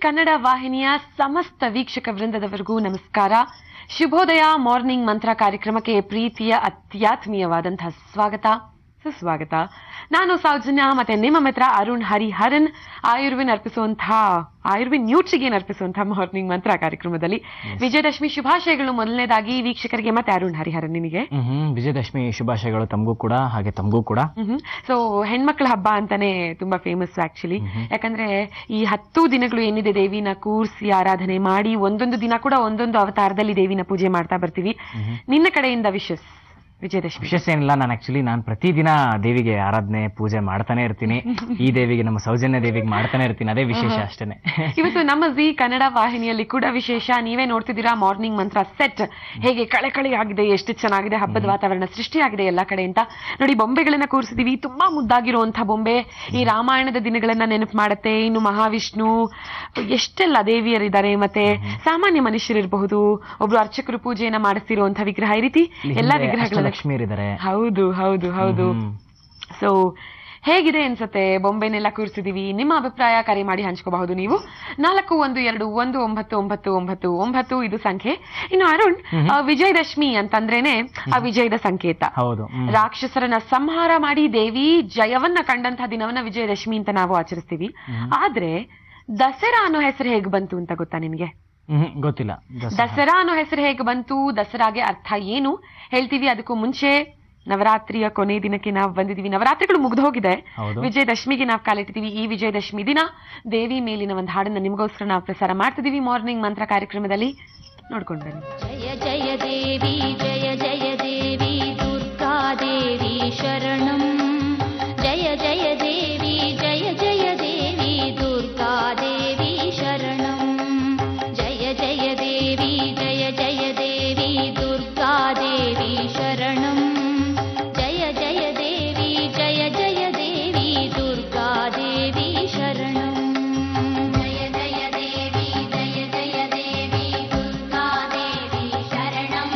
ಕನ್ನಡ ವಾಹಿನಿಯ ಸಮಸ್ತ ವೀಕ್ಷಕ ವೃಂದದವರೆಗೂ ನಮಸ್ಕಾರ ಶುಭೋದಯ ಮಾರ್ನಿಂಗ್ ಮಂತ್ರ ಕಾರ್ಯಕ್ರಮಕ್ಕೆ ಪ್ರೀತಿಯ ಅತ್ಯಾತ್ಮೀಯವಾದಂತಹ ಸ್ವಾಗತ ಸುಸ್ವಾಗತ ನಾನು ಸೌಜನ್ಯ ಮತ್ತೆ ನಿಮ್ಮ ಮಿತ್ರ ಅರುಣ್ ಹರಿಹರನ್ ಆಯುರ್ವಿನ್ ಅರ್ಪಿಸುವಂತಹ ಆಯುರ್ವಿನ್ ನ್ಯೂಟ್ರಿಗೇನ್ ಅರ್ಪಿಸುವಂತಹ ಮಾರ್ನಿಂಗ್ ಮಂತ್ರ ಕಾರ್ಯಕ್ರಮದಲ್ಲಿ ವಿಜಯದಶಮಿ ಶುಭಾಶಯಗಳು ಮೊದಲನೇದಾಗಿ ವೀಕ್ಷಕರಿಗೆ ಮತ್ತೆ ಅರುಣ್ ಹರಿಹರನ್ ನಿಮಗೆ ಹ್ಮ್ ವಿಜಯದಶಮಿ ಶುಭಾಶಯಗಳು ತಮಗೂ ಕೂಡ ಹಾಗೆ ತಮಗೂ ಕೂಡ ಸೊ ಹೆಣ್ಮಕ್ಳ ಹಬ್ಬ ಅಂತಾನೆ ತುಂಬಾ ಫೇಮಸ್ ಆಕ್ಚುಲಿ ಯಾಕಂದ್ರೆ ಈ ಹತ್ತು ದಿನಗಳು ಏನಿದೆ ದೇವಿನ ಕೂರ್ಸಿ ಆರಾಧನೆ ಮಾಡಿ ಒಂದೊಂದು ದಿನ ಕೂಡ ಒಂದೊಂದು ಅವತಾರದಲ್ಲಿ ದೇವಿನ ಪೂಜೆ ಮಾಡ್ತಾ ಬರ್ತೀವಿ ನಿನ್ನ ಕಡೆಯಿಂದ ವಿಶಸ್ ವಿಜಯದಶಮಿ ವಿಶೇಷ ಏನಿಲ್ಲ ನಾನು ಆಕ್ಚುಲಿ ನಾನು ಪ್ರತಿದಿನ ದೇವಿಗೆ ಆರಾಧನೆ ಪೂಜೆ ಮಾಡ್ತಾನೆ ಇರ್ತೀನಿ ಈ ದೇವಿಗೆ ನಮ್ಮ ಸೌಜನ್ಯ ದೇವಿಗೆ ಮಾಡ್ತಾನೆ ಇರ್ತೀನಿ ಅದೇ ವಿಶೇಷ ಅಷ್ಟೇನೆ ಇವತ್ತು ನಮ್ಮ ಜಿ ಕನ್ನಡ ವಾಹಿನಿಯಲ್ಲಿ ಕೂಡ ವಿಶೇಷ ನೀವೇ ನೋಡ್ತಿದ್ದೀರಾ ಮಾರ್ನಿಂಗ್ ಮಂತ್ರ ಸೆಟ್ ಹೇಗೆ ಕಳೆ ಕಳೆ ಆಗಿದೆ ಎಷ್ಟು ಚೆನ್ನಾಗಿದೆ ಹಬ್ಬದ ವಾತಾವರಣ ಸೃಷ್ಟಿಯಾಗಿದೆ ಎಲ್ಲಾ ಕಡೆ ಅಂತ ನೋಡಿ ಬೊಂಬೆಗಳನ್ನ ಕೂರಿಸಿದೀವಿ ತುಂಬಾ ಮುದ್ದಾಗಿರುವಂತಹ ಬೊಂಬೆ ಈ ರಾಮಾಯಣದ ದಿನಗಳನ್ನ ನೆನಪು ಮಾಡುತ್ತೆ ಇನ್ನು ಮಹಾವಿಷ್ಣು ಎಷ್ಟೆಲ್ಲ ದೇವಿಯರಿದ್ದಾರೆ ಮತ್ತೆ ಸಾಮಾನ್ಯ ಮನುಷ್ಯರಿರಬಹುದು ಒಬ್ರು ಅರ್ಚಕರು ಪೂಜೆಯನ್ನ ಮಾಡಿಸ್ತಿರುವಂತಹ ವಿಗ್ರಹ ಈ ರೀತಿ ಎಲ್ಲಾ ವಿಗ್ರಹಗಳನ್ನ ಲಕ್ಷ್ಮಿಯರಿದ್ದಾರೆ ಹೌದು ಹೌದು ಹೌದು ಹ್ಮ್. ಸೊ ಹೇಗಿದೆ ಅನ್ಸತ್ತೆ ಬೊಂಬೆನೆಲ್ಲ ಕೂರಿಸಿದೀವಿ ನಿಮ್ಮ ಅಭಿಪ್ರಾಯ ಕರೆ ಮಾಡಿ ಹಂಚ್ಕೋಬಹುದು ನೀವು ನಾಲ್ಕು ಒಂದು ಎರಡು ಒಂದು ಒಂಬತ್ತು ಒಂಬತ್ತು ಒಂಬತ್ತು ಒಂಬತ್ತು ಇದು ಸಂಖ್ಯೆ ಇನ್ನು ಅರುಣ್ ಆ, ವಿಜಯದಶಮಿ ಅಂತಂದ್ರೇನೆ ಆ ವಿಜಯದ ಸಂಕೇತ ಹೌದು ಹ್ಮ್. ರಾಕ್ಷಸರನ್ನ ಸಂಹಾರ ಮಾಡಿ ದೇವಿ ಜಯವನ್ನ ಕಂಡಂತಹ ದಿನವನ್ನ ವಿಜಯದಶಮಿ ಅಂತ ನಾವು ಆಚರಿಸ್ತೀವಿ ಆದ್ರೆ ದಸರಾ ಅನ್ನೋ ಹೆಸರು ಹೇಗ್ ಬಂತು ಅಂತ ಗೊತ್ತಾ ನಿನ್ಗೆ ಹ್ಮ್, ಗೊತ್ತಿಲ್ಲ ದಸ- ದಸರಾ ಅನ್ನೋ ಹೆಸರು ಹೇಗೆ ಬಂತು ದಸರಾಗೆ ಅರ್ಥ ಏನು ಹೇಳ್ತೀವಿ ಅದಕ್ಕೂ ಮುಂಚೆ ನವರಾತ್ರಿಯ ಕೊನೆ ದಿನಕ್ಕೆ ನಾವು ಬಂದಿದೀವಿ ನವರಾತ್ರಿಗಳು ಮುಗ್ದು ಹೋಗಿದೆ ಹೌದು. ವಿಜಯದಶಮಿಗೆ ನಾವು ಕಾಲಿಟ್ಟಿದೀವಿ ಈ ವಿಜಯದಶಮಿ ದಿನ ದೇವಿ ಮೇಲಿನ ಒಂದು ಹಾಡನ್ನ ನಿಮಗೋಸ್ಕರ ನಾವು ಪ್ರಸಾರ ಮಾಡ್ತಿದೀವಿ ಮಾರ್ನಿಂಗ್ ಮಂತ್ರ ಕಾರ್ಯಕ್ರಮದಲ್ಲಿ ನೋಡ್ಕೊಂಡು ಬನ್ನಿ जय जय देवी जय जय देवी दुर्गा देवी शरणम् जय जय देवी जय जय देवी दुर्गा देवी शरणम् जय जय देवी जय जय देवी दुर्गा देवी शरणम् जय जय देवी जय जय देवी दुर्गा देवी शरणम् जय जय देवी जय जय देवी दुर्गा देवी शरणम्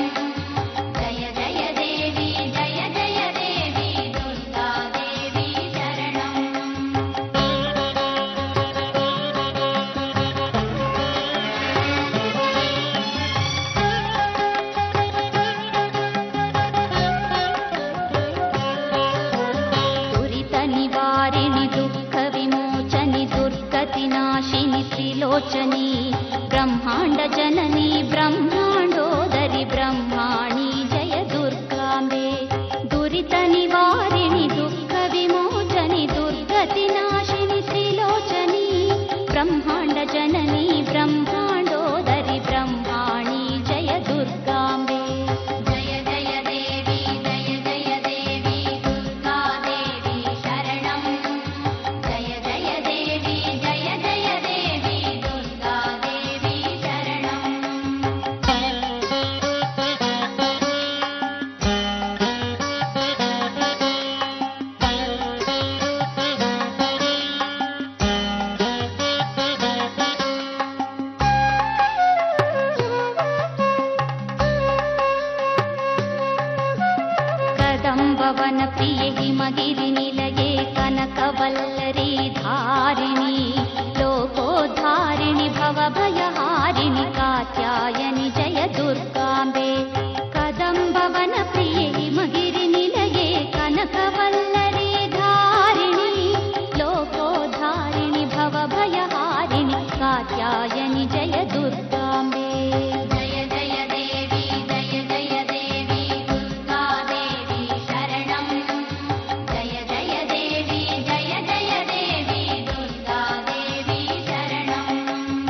जय जय देवी जय जय देवी दुर्गा देवी शरणम् दुरितनिवारिणि दुःखविमोचनि दुर्गतिनाशिनि त्रिलोचनी ब्रह्माण्डजननी ब्रह्माण्डोदरि ब्रह्माणि जय दुर्गाम्बे दुरितनिवारिणि दुःखविमोचनि दुर्गतिनाशिनि त्रिलोचनी ब्रह्माण्डजननी ब्रह्माण्डोदरि ब्रह्माणि जय दुर्गाम्बे जय जय देवी जय जय देवी दुर्गा देवी शरणम् जय जय देवी जय जय देवी दुर्गा देवी शरणम् कदम्बवन प्रिय हिमगिरिनिलये कनकवल्लरी धारिणि लोकोद्धारिणि भवभयहारिणि कात्यायनि जय दुर्गाम्बे कदम्बवन प्रिय हिमगिरिनिलये कनकवल्लरी धारिणि लोकोद्धारिणि भवभयहारिणि कात्यायनि जय दुर्गाम्बे जय जय देवी जय जय देवी दुर्गा देवी शरणम् जय जय देवी जय जय देवी दुर्गा देवी शरणम्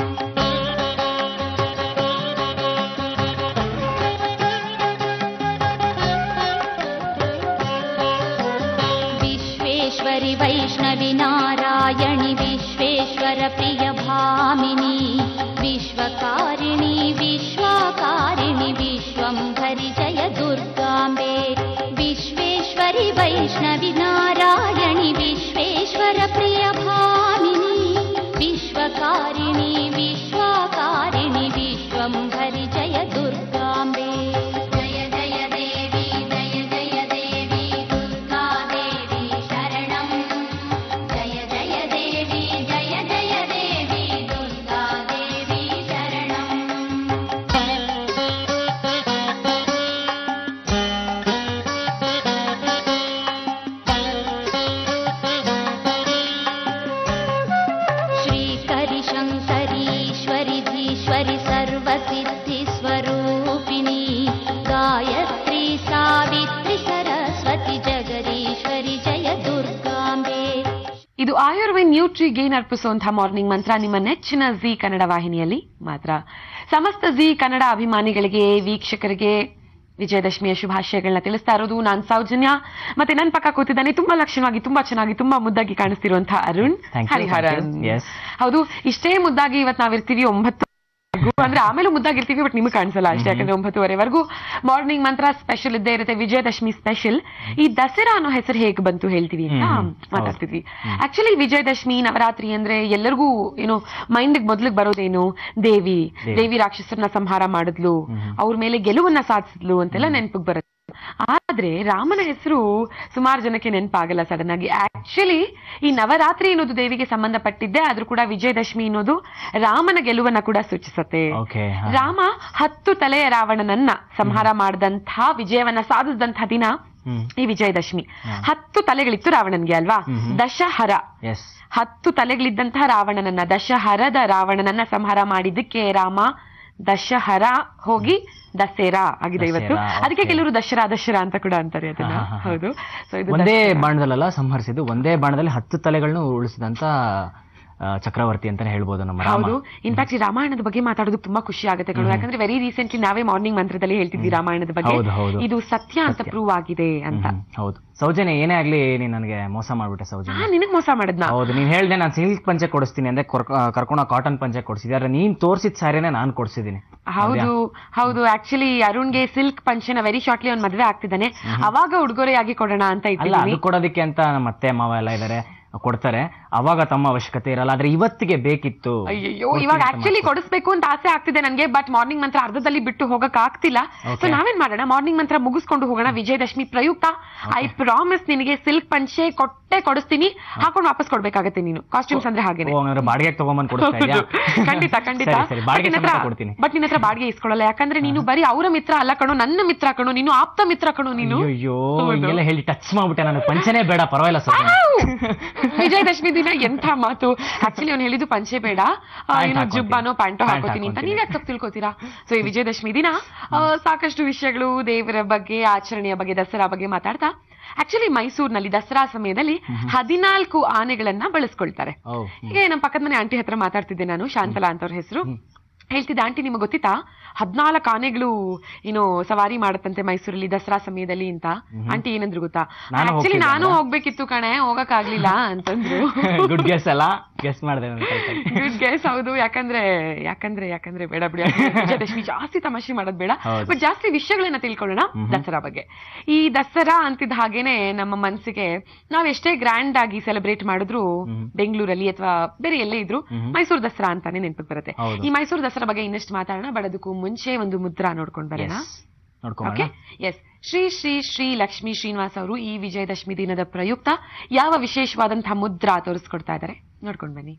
विश्वेश्वरि वैष्णवि नारायणि विश्वेश्वर प्रिय भामिनि विश्वकारिणि विश्वाकारिणि विश्वम्भरि जय दुर्गाम्बे विश्वेश्वरि वैष्णवि नारायणि विश्वेश्वर प्रिय भामिनि विश्वकारिणि विश्वाकारिणि विश्वम्भरि जय दुर्गाम्बे जय जय देवी जय जय देवी दुर्गा देवी शरणम् जय जय देवी जय जय देवी दुर्गा ಇದು ಆಯುರ್ವೇದ್ ನ್ಯೂಟ್ರಿ ಗೇನ್ ಅರ್ಪಿಸುವಂತಹ ಮಾರ್ನಿಂಗ್ ಮಂತ್ರ ನಿಮ್ಮ ನೆಚ್ಚಿನ ಜಿ ಕನ್ನಡ ವಾಹಿನಿಯಲ್ಲಿ ಮಾತ್ರ ಸಮಸ್ತ ಜಿ ಕನ್ನಡ ಅಭಿಮಾನಿಗಳಿಗೆ ವೀಕ್ಷಕರಿಗೆ ವಿಜಯದಶಮಿಯ ಶುಭಾಶಯಗಳನ್ನ ತಿಳಿಸ್ತಾ ಇರೋದು ನಾನ್ ಸೌಜನ್ಯ ಮತ್ತೆ ನನ್ನ ಪಕ್ಕ ಕೂತಿದ್ದಾನೆ ತುಂಬಾ ಲಕ್ಷಣವಾಗಿ ತುಂಬಾ ಚೆನ್ನಾಗಿ ತುಂಬಾ ಮುದ್ದಾಗಿ ಕಾಣಿಸ್ತಿರುವಂತಹ Arun Thank you, Hariharan thank you. Yes. ಹೌದು ಇಷ್ಟೇ ಮುದ್ದಾಗಿ ಇವತ್ತು ನಾವಿರ್ತೀವಿ ಒಂಬತ್ತು ಅಂದ್ರೆ ಆಮೇಲೆ ಮುದ್ದಾಗಿರ್ತೀವಿ ಬಟ್ ನಿಮಗೆ ಕಾಣಿಸಲ್ಲ ಅಷ್ಟೇ ಯಾಕಂದ್ರೆ ಒಂಬತ್ತುವರೆವರೆಗೂ ಮಾರ್ನಿಂಗ್ ಮಂತ್ರ ಸ್ಪೆಷಲ್ ಇದ್ದೇ ಇರುತ್ತೆ ವಿಜಯದಶಮಿ ಸ್ಪೆಷಲ್ ಈ ದಸರಾ ಅನ್ನೋ ಹೆಸರು ಹೇಗೆ ಬಂತು ಹೇಳ್ತೀವಿ ಅಂತ ಹ್ಮ್. ಮಾತಾಡ್ತಿದ್ವಿ ಆಕ್ಚುಲಿ ವಿಜಯದಶಮಿ ನವರಾತ್ರಿ ಅಂದ್ರೆ ಎಲ್ಲರಿಗೂ ಏನು ಮೈಂಡ್ ಮೊದ್ಲಿಗೆ ಬರೋದೇನು ದೇವಿ ದೇವಿ. ದೇವಿ ರಾಕ್ಷಸರನ್ನ ಸಂಹಾರ ಮಾಡಿದ್ಲು ಅವ್ರ ಮೇಲೆ ಗೆಲುವನ್ನ ಸಾಧಿಸಿದ್ಲು ಅಂತೆಲ್ಲ ನೆನಪಿಗೆ ಬರುತ್ತೆ ಆದ್ರೆ ರಾಮನ ಹೆಸರು ಸುಮಾರು ಜನಕ್ಕೆ ನೆನಪಾಗಲ್ಲ ಸಡನ್ ಆಗಿ ಆಕ್ಚುಲಿ ಈ ನವರಾತ್ರಿ ಅನ್ನೋದು ದೇವಿಗೆ ಸಂಬಂಧಪಟ್ಟಿದ್ದೆ ಆದ್ರೂ ಕೂಡ ವಿಜಯದಶಮಿ ಅನ್ನೋದು ರಾಮನ ಗೆಲುವನ್ನ ಕೂಡ ಸೂಚಿಸುತ್ತೆ ಓಕೆ ರಾಮ ಹತ್ತು ತಲೆಯ ರಾವಣನನ್ನ ಸಂಹಾರ ಮಾಡಿದಂತಹ ವಿಜಯವನ್ನ ಸಾಧಿಸಿದಂತಹ ದಿನ ಹ್ಮ್ ಈ ವಿಜಯದಶಮಿ ಹತ್ತು ತಲೆಗಳಿತ್ತು ರಾವಣನ್ಗೆ ಅಲ್ವಾ ದಶಹರ ಎಸ್ ಹತ್ತು ತಲೆಗಳಿದ್ದಂತಹ ರಾವಣನನ್ನ ದಶಹರದ ರಾವಣನನ್ನ ಸಂಹಾರ ಮಾಡಿದ್ದಕ್ಕೆ ರಾಮ ದಶಹರ ಹೋಗಿ ದಸರಾ ಆಗಿದೆ ಇವತ್ತು ದಸರಾ, ಅದಕ್ಕೆ okay. ಕೆಲವರು ದಶರಾ ದಶರಾ ಅಂತ ಕೂಡ ಅಂತಾರೆ ಅದನ್ನ ಹಾ, ಹಾ, ಹಾ. ಹೌದು ಸೊ ಇದು ಒಂದೇ ದಸರಾ. ಬಾಣದಲ್ಲ ಸಂಹರಿಸಿದ್ದು ಒಂದೇ ಬಾಣದಲ್ಲಿ ಹತ್ತು ತಲೆಗಳನ್ನು ಉಳಿಸಿದಂತ ಆ, ಚಕ್ರವರ್ತಿ ಅಂತಾನೆ ಹೇಳ್ಬೋದು ನಮ್ಮ ರಾಮ ಹೌದು ಇನ್ಫ್ಯಾಕ್ಟ್ ಈ ರಾಮಾಯಣದ ಬಗ್ಗೆ ಮಾತಾಡೋದು ತುಂಬಾ ಖುಷಿ ಆಗುತ್ತೆ ಕಣೋ ಯಾಕಂದ್ರೆ ವೆರಿ ರೀಸೆಂಟ್ಲಿ ನಾವೇ ಮಾರ್ನಿಂಗ್ ಮಂತ್ರದಲ್ಲಿ ಹೇಳ್ತಿದ್ವಿ ರಾಮಾಯಣದ ಬಗ್ಗೆ ಹೌದು, ಹೌದು. ಇದು ಸತ್ಯ ಅಂತ ಪ್ರೂವ್ ಆಗಿದೆ ಅಂತ ಹ್ಮ್, ಹೌದು ಸೌಜನ್ಯ ಏನೇ ಆಗ್ಲಿ ನೀನ್ ನನಗೆ ಮೋಸ ಮಾಡ್ಬಿಟ್ಟೆ ಸೌಜನ್ಯ ಹಾ ನಿನಗ್ ಮೋಸ ಮಾಡದ್ನ ಹೌದು ನೀನ್ ಹೇಳ್ದೆ ನಾನು ಸಿಲ್ಕ್ ಪಂಚೆ ಕೊಡಿಸ್ತೀನಿ ಅಂದ್ರೆ ಕರ್ಕೊಂಡ ಕಾಟನ್ ಪಂಚೆ ಕೊಡಿಸಿದ್ದೆ ಆದ್ರೆ ನೀನ್ ತೋರ್ಸಿದ ಸ್ಯಾರಿನೇ ನಾನು ಕೊಡಿಸಿದೀನಿ ಹೌದು ಹೌದು ಆಕ್ಚುಲಿ ಅರುಣ್ಗೆ ಸಿಲ್ಕ್ ಪಂಚನ ವೆರಿ ಶಾರ್ಟ್ಲಿ ಅವ್ನ್ ಮದ್ವೆ ಆಗ್ತಿದ್ದಾನೆ ಅವಾಗ ಉಡುಗೊರೆಯಾಗಿ ಕೊಡೋಣ ಅಂತ ಅಲ್ಲ ಇಟ್ಟಿದ್ದೀನಿ ಅದು ಕೊಡೋದಕ್ಕೆ ಅಂತ ನಮ್ಮ ಅತ್ತೆ ಮಾವ ಎಲ್ಲ ಇದಾರೆ ಕೊಡ್ತಾರೆ ಅವಾಗ ತಮ್ಮ ಅವಶ್ಯಕತೆ ಇರಲ್ಲ ಆದ್ರೆ ಇವತ್ತಿಗೆ ಬೇಕಿತ್ತು ಅಯ್ಯೋ ಇವಾಗ ಆಕ್ಚುಲಿ ಕೊಡಿಸ್ಬೇಕು ಅಂತ ಆಸೆ ಆಗ್ತಿದೆ ನನ್ಗೆ ಬಟ್ ಮಾರ್ನಿಂಗ್ ಮಂತ್ರ ಅರ್ಧದಲ್ಲಿ ಬಿಟ್ಟು ಹೋಗಕ್ ಆಗ್ತಿಲ್ಲ ಸೊ Okay. ನಾವೇನ್ ಮಾಡೋಣ ಮಾರ್ನಿಂಗ್ ಮಂತ್ರ ಮುಗಿಸ್ಕೊಂಡು ಹೋಗೋಣ ವಿಜಯದಶಮಿ ಪ್ರಯುಕ್ತ ಐ ಪ್ರಾಮಿಸ್ ನಿನಗೆ ಸಿಲ್ಕ್ ಪಂಚೆ ಕೊಟ್ಟೆ ಕೊಡಿಸ್ತೀನಿ ಹಾಕೊಂಡು ವಾಪಸ್ ಕೊಡ್ಬೇಕಾಗತ್ತೆ ನೀನು ಕಾಸ್ಟ್ಯೂಮ್ಸ್ ಅಂದ್ರೆ ಹಾಗೇನೆ ಓ ಹಂಗಾದ್ರೆ ಬಾಡಿಗೆಗೆ ತಗೊಂಬಂದ್ ಕೊಡಿಸ್ತಾ ಇದ್ಯಾ ಖಂಡಿತ ಖಂಡಿತ ಸರಿ ಸರಿ ಬಾಡಿಗೆ ಸಮೇತ ಕೊಡ್ತೀನಿ ಬಟ್ ನಿನ್ನ ಹತ್ರ ಬಾಡಿಗೆ ಇಸ್ಕೊಳ್ಳಲ್ಲ ಯಾಕಂದ್ರೆ ನೀನು ಬರೀ ಅವರ ಮಿತ್ರ ಅಲ್ಲ ಕಣೋ ನನ್ನ ಮಿತ್ರ ಕಣೋ ನೀನು ಆಪ್ತ ಮಿತ್ರ ಕಣೋ ನೀನು ಅಯ್ಯೋ ಹೌದು. ಹಿಂಗೆಲ್ಲ ಹೇಳಿ ಟಚ್ ಮಾಡ್ಬಿಟ್ಟೆ ನನಗೆ ಪಂಚನೇ ಬೇಡ ಪರವಾಗಿಲ್ಲ ಸರ್ ವಿಜಯದಶಮಿ ದಿನ ಎಂಥ ಮಾತು ಆಕ್ಚುಲಿ ಅವ್ನು ಹೇಳಿದ್ದು ಪಂಚೆ ಬೇಡ ಆ, Pant ಏನು ಹಾಕ್ಕೊಂತೀನಿ. ಜುಬ್ಬಾನೋ ಪ್ಯಾಂಟೋ Pant ಹಾಕೋತೀನಿ ಅಂತ ಹಾಕ್ಕೊಂತೀನಿ. ನೀವ್ ಯಾಕೆ ತಪ್ಪು ತಿಳ್ಕೊತೀರಾ ಸೊ ಈ ವಿಜಯದಶಮಿ ದಿನ ಆ, ಸಾಕಷ್ಟು ವಿಷಯಗಳು ದೇವರ ಬಗ್ಗೆ ಆಚರಣೆಯ ಬಗ್ಗೆ ದಸರಾ ಬಗ್ಗೆ ಮಾತಾಡ್ತಾ ಆಕ್ಚುಲಿ ಮೈಸೂರಿನಲ್ಲಿ ದಸರಾ ಸಮಯದಲ್ಲಿ ಹದಿನಾಲ್ಕು ಆನೆಗಳನ್ನ ಬಳಸ್ಕೊಳ್ತಾರೆ ಓ ಹೀಗೆ ನಮ್ಮ ಪಕ್ಕದ ಮನೆ ಆಂಟಿ ಹತ್ರ ಮಾತಾಡ್ತಿದ್ದೆ ನಾನು ಶಾಂತಲಾ ಅಂತ ಅವ್ರ ಹೆಸರು ಹೇಳ್ತಿದ್ದೆ ಆಂಟಿ ನಿಮಗೆ ಗೊತ್ತಿತ್ತಾ ಹದ್ನಾಲ್ಕು ಆನೆಗಳು ಏನು ಸವಾರಿ ಮಾಡತ್ತಂತೆ ಮೈಸೂರಲ್ಲಿ ದಸರಾ ಸಮಯದಲ್ಲಿ ಅಂತ ಆಂಟಿ ಏನಂದ್ರು ಗೊತ್ತಾ ನಾನು ಆಕ್ಚುಲಿ ಹೋಗ್ತಿದ್ದೆ ನಾನು ಅಲ್ವಾ? ಹೋಗ್ಬೇಕಿತ್ತು ಕಣೆ ಹೋಗಕ್ ಆಗ್ಲಿಲ್ಲ ಅಂತಂದ್ರು ಗುಡ್ ಗೆಸ್ ಅಲ್ಲ ಗೆಸ್ ಮಾಡಿದೆ ನಾನು correct ಆಗಿ. ಗುಡ್ ಗೈಸ್ ಹೌದು ಯಾಕಂದ್ರೆ ಯಾಕಂದ್ರೆ ಯಾಕಂದ್ರೆ ಬೇಡ ಬಿಡಿ ವಿಜಯದಶಮಿ ಜಾಸ್ತಿ ತಮಾಷೆ ಮಾಡೋದ್ ಬೇಡ ಹೌದು. ಬಟ್ ಜಾಸ್ತಿ ವಿಷಯಗಳನ್ನ ತಿಳ್ಕೊಳ್ಳೋಣ ದಸರಾ ಬಗ್ಗೆ ಈ ದಸರಾ ಅಂತಿದ್ದ ಹಾಗೇನೆ ನಮ್ಮ ಮನಸ್ಸಿಗೆ ನಾವ್ ಎಷ್ಟೇ ಗ್ರ್ಯಾಂಡ್ ಆಗಿ ಸೆಲೆಬ್ರೇಟ್ ಮಾಡಿದ್ರು ಬೆಂಗಳೂರಲ್ಲಿ ಅಥವಾ ಬೇರೆ ಎಲ್ಲೇ ಇದ್ರು ಮೈಸೂರು ದಸರಾ ಅಂತಾನೆ ನೆನಪಿಗೆ ಬರುತ್ತೆ ಹೌದು. ಈ ಮೈಸೂರು ದಸರಾ ಬಗ್ಗೆ ಇನ್ನಷ್ಟು ಮಾತಾಡೋಣ ಬಟ್ ಅದಕ್ಕೂ ಮುಂಚೆ ಒಂದು ಮುದ್ರಾ ನೋಡ್ಕೊಂಡ್ ಬರೋಣ Yes. ನೋಡ್ಕೊಂಬರೋಣ ಓಕೆ ಎಸ್ ಶ್ರೀ ಶ್ರೀ ಶ್ರೀ ಲಕ್ಷ್ಮೀ ಶ್ರೀನಿವಾಸ್ ಅವರು ಈ ವಿಜಯದಶಮಿ ದಿನದ ಪ್ರಯುಕ್ತ ಯಾವ ವಿಶೇಷವಾದಂತಹ ಮುದ್ರಾ ತೋರಿಸ್ಕೊಡ್ತಾ ಇದ್ದಾರೆ ನೋಡ್ಕೊಂಡ್ ಬನ್ನಿ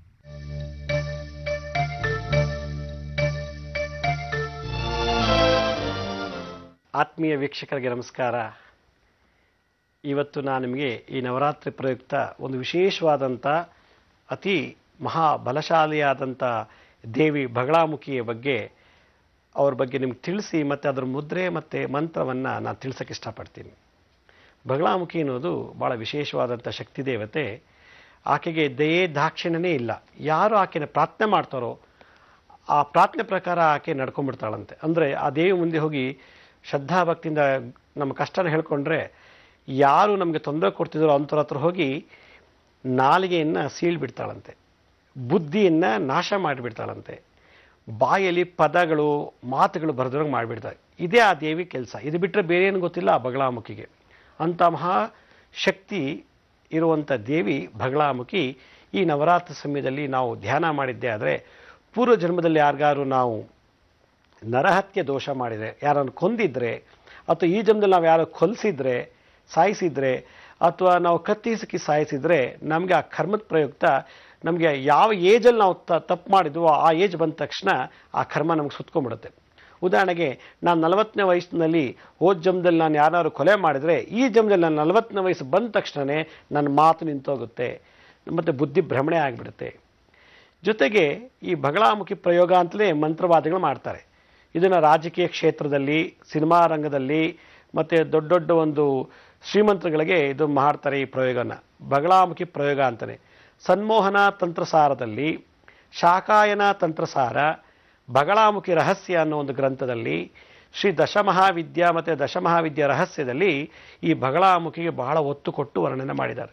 ಆತ್ಮೀಯ ವೀಕ್ಷಕರಿಗೆ ನಮಸ್ಕಾರ ಇವತ್ತು ನಾನು ನಿಮಗೆ ಈ ನವರಾತ್ರಿ ಪ್ರಯುಕ್ತ ಒಂದು ವಿಶೇಷವಾದಂಥ ಅತಿ ಮಹಾ ಬಲಶಾಲಿಯಾದಂಥ ದೇವಿ ಬಗಳಾಮುಖಿಯ ಬಗ್ಗೆ ಅವ್ರ ಬಗ್ಗೆ ನಿಮ್ಗೆ ತಿಳಿಸಿ ಮತ್ತು ಅದರ ಮುದ್ರೆ ಮತ್ತು ಮಂತ್ರವನ್ನು ನಾನು ತಿಳಿಸೋಕ್ಕೆ ಇಷ್ಟಪಡ್ತೀನಿ ಬಗಳಾಮುಖಿ ಅನ್ನೋದು ಭಾಳ ವಿಶೇಷವಾದಂಥ ಶಕ್ತಿ ದೇವತೆ ಆಕೆಗೆ ದಯೆ ದಾಕ್ಷಿಣ್ಯನೇ ಇಲ್ಲ ಯಾರು ಆಕೆನ ಪ್ರಾರ್ಥನೆ ಮಾಡ್ತಾರೋ ಆ ಪ್ರಾರ್ಥನೆ ಪ್ರಕಾರ ಆಕೆ ನಡ್ಕೊಂಡ್ಬಿಡ್ತಾಳಂತೆ ಅಂದರೆ ಆ ದೇವಿ ಮುಂದೆ ಹೋಗಿ ಶ್ರದ್ಧಾಭಕ್ತಿಯಿಂದ ನಮ್ಮ ಕಷ್ಟನ ಹೇಳ್ಕೊಂಡ್ರೆ ಯಾರು ನಮಗೆ ತೊಂದರೆ ಕೊಡ್ತಿದ್ರು ಅಂಥವ್ರ ಹತ್ರ ಹೋಗಿ ನಾಲಿಗೆಯನ್ನು ಸೀಳ್ಬಿಡ್ತಾಳಂತೆ ಬುದ್ಧಿಯನ್ನು ನಾಶ ಮಾಡಿಬಿಡ್ತಾಳಂತೆ ಬಾಯಲ್ಲಿ ಪದಗಳು ಮಾತುಗಳು ಬರೆದ್ರಂಗೆ ಮಾಡಿಬಿಡ್ತಾಳೆ ಇದೇ ಆ ದೇವಿ ಕೆಲಸ ಇದು ಬಿಟ್ಟರೆ ಬೇರೆ ಏನು ಗೊತ್ತಿಲ್ಲ ಆ ಬಗಳಾಮುಖಿಗೆ ಅಂಥ ಮಹಾ ಶಕ್ತಿ ಇರುವಂಥ ದೇವಿ ಬಗಳಾಮುಖಿ ಈ ನವರಾತ್ರಿ ಸಮಯದಲ್ಲಿ ನಾವು ಧ್ಯಾನ ಮಾಡಿದ್ದೇ ಆದರೆ ಪೂರ್ವ ಜನ್ಮದಲ್ಲಿ ಯಾರಿಗಾರು ನಾವು ನರಹತ್ಯೆ ದೋಷ ಮಾಡಿದರೆ ಯಾರನ್ನು ಕೊಂದಿದ್ರೆ ಅಥವಾ ಈ ಜನ್ಮದಲ್ಲಿ ನಾವು ಯಾರು ಕೊಲ್ಸಿದ್ರೆ ಸಾಯಿಸಿದ್ರೆ ಅಥವಾ ನಾವು ಕತ್ತಿಸಿಕಿ ಸಾಯಿಸಿದ್ರೆ ನಮಗೆ ಆ ಕರ್ಮದ ಪ್ರಯುಕ್ತ ನಮಗೆ ಯಾವ ಏಜಲ್ಲಿ ನಾವು ತ ತಪ್ಪು ಮಾಡಿದ್ವೋ ಆ ಏಜ್ ಬಂದ ತಕ್ಷಣ ಆ ಕರ್ಮ ನಮಗೆ ಸುತ್ಕೊಂಡ್ಬಿಡುತ್ತೆ ಉದಾಹರಣೆಗೆ ನಾನು ನಲವತ್ತನೇ ವಯಸ್ಸಿನಲ್ಲಿ ಹೋದ ಜನ್ಮದಲ್ಲಿ ನಾನು ಯಾರು ಕೊಲೆ ಮಾಡಿದರೆ ಈ ಜನ್ಮದಲ್ಲಿ ನಾನು ನಲವತ್ತನೇ ವಯಸ್ಸು ಬಂದ ತಕ್ಷಣವೇ ನನ್ನ ಮಾತು ನಿಂತೋಗುತ್ತೆ ಮತ್ತು ಬುದ್ಧಿ ಭ್ರಮಣೆ ಆಗಿಬಿಡುತ್ತೆ ಜೊತೆಗೆ ಈ ಬಗಳಾಮುಖಿ ಪ್ರಯೋಗ ಅಂತಲೇ ಮಂತ್ರವಾದಿಗಳು ಮಾಡ್ತಾರೆ ಇದನ್ನು ರಾಜಕೀಯ ಕ್ಷೇತ್ರದಲ್ಲಿ ಸಿನಿಮಾ ರಂಗದಲ್ಲಿ ಮತ್ತು ದೊಡ್ಡ ದೊಡ್ಡ ಒಂದು ಶ್ರೀಮಂತರುಗಳಿಗೆ ಇದು ಮಾಡ್ತಾರೆ ಈ ಪ್ರಯೋಗನ ಬಗಳಾಮುಖಿ ಪ್ರಯೋಗ ಅಂತಾನೆ ಸನ್ಮೋಹನ ತಂತ್ರಸಾರದಲ್ಲಿ ಶಾಕಾಯನ ತಂತ್ರಸಾರ ಬಗಳಾಮುಖಿ ರಹಸ್ಯ ಅನ್ನೋ ಒಂದು ಗ್ರಂಥದಲ್ಲಿ ಶ್ರೀ ದಶಮಹಾವಿದ್ಯಾ ಮತ್ತು ದಶಮಹಾವಿದ್ಯಾ ರಹಸ್ಯದಲ್ಲಿ ಈ ಬಗಳಾಮುಖಿಗೆ ಬಹಳ ಒತ್ತು ಕೊಟ್ಟು ವರ್ಣನೆ ಮಾಡಿದ್ದಾರೆ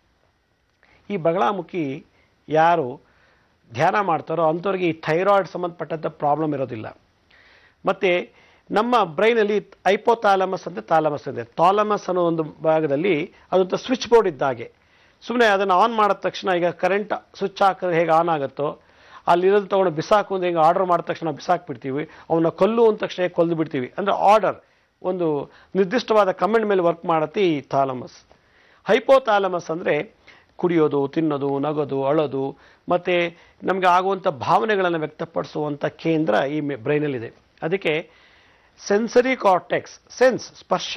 ಈ ಬಗಳಾಮುಖಿ ಯಾರು ಧ್ಯಾನ ಮಾಡ್ತಾರೋ ಅಂಥವ್ರಿಗೆ ಈ ಥೈರಾಯ್ಡ್ ಸಂಬಂಧಪಟ್ಟಂಥ ಪ್ರಾಬ್ಲಮ್ ಇರೋದಿಲ್ಲ ಮತ್ತು ನಮ್ಮ ಬ್ರೈನಲ್ಲಿ ಐಪೋಥಾಲಮಸ್ ಅಂತ ತಾಲಮಸ್ ಇದೆ ತಾಲಮಸ್ ಅನ್ನೋ ಒಂದು ಭಾಗದಲ್ಲಿ ಅದೊಂಥ ಸ್ವಿಚ್ ಬೋರ್ಡ್ ಇದ್ದಾಗೆ ಸುಮ್ಮನೆ ಅದನ್ನು ಆನ್ ಮಾಡಿದ ತಕ್ಷಣ ಈಗ ಕರೆಂಟ್ ಸ್ವಿಚ್ ಹಾಕಿದ್ರೆ ಹೇಗೆ ಆನ್ ಆಗುತ್ತೋ ಅಲ್ಲಿರೋದು ತೊಗೊಂಡು ಬಿಸಾಕು ಅಂತ ಹಿಂಗೆ ಆರ್ಡರ್ ಮಾಡಿದ ತಕ್ಷಣ ಬಿಸಾಕ್ಬಿಡ್ತೀವಿ ಅವನ್ನ ಕೊಲ್ಲು ಅಂದ ತಕ್ಷಣ ಕೊಲ್ದು ಬಿಡ್ತೀವಿ ಅಂದರೆ ಆರ್ಡರ್ ಒಂದು ನಿರ್ದಿಷ್ಟವಾದ ಕಮೆಂಟ್ ಮೇಲೆ ವರ್ಕ್ ಮಾಡುತ್ತೆ ಈ ಥಾಲಮಸ್ ಹೈಪೋಥಾಲಮಸ್ ಅಂದರೆ ಕುಡಿಯೋದು ತಿನ್ನೋದು ನಗೋದು ಅಳೋದು ಮತ್ತು ನಮಗೆ ಆಗುವಂಥ ಭಾವನೆಗಳನ್ನು ವ್ಯಕ್ತಪಡಿಸುವಂಥ ಕೇಂದ್ರ ಈ ಬ್ರೈನಲ್ಲಿದೆ ಅದಕ್ಕೆ ಸೆನ್ಸರಿ ಕಾರ್ಟೆಕ್ಸ್ ಸೆನ್ಸ್ ಸ್ಪರ್ಶ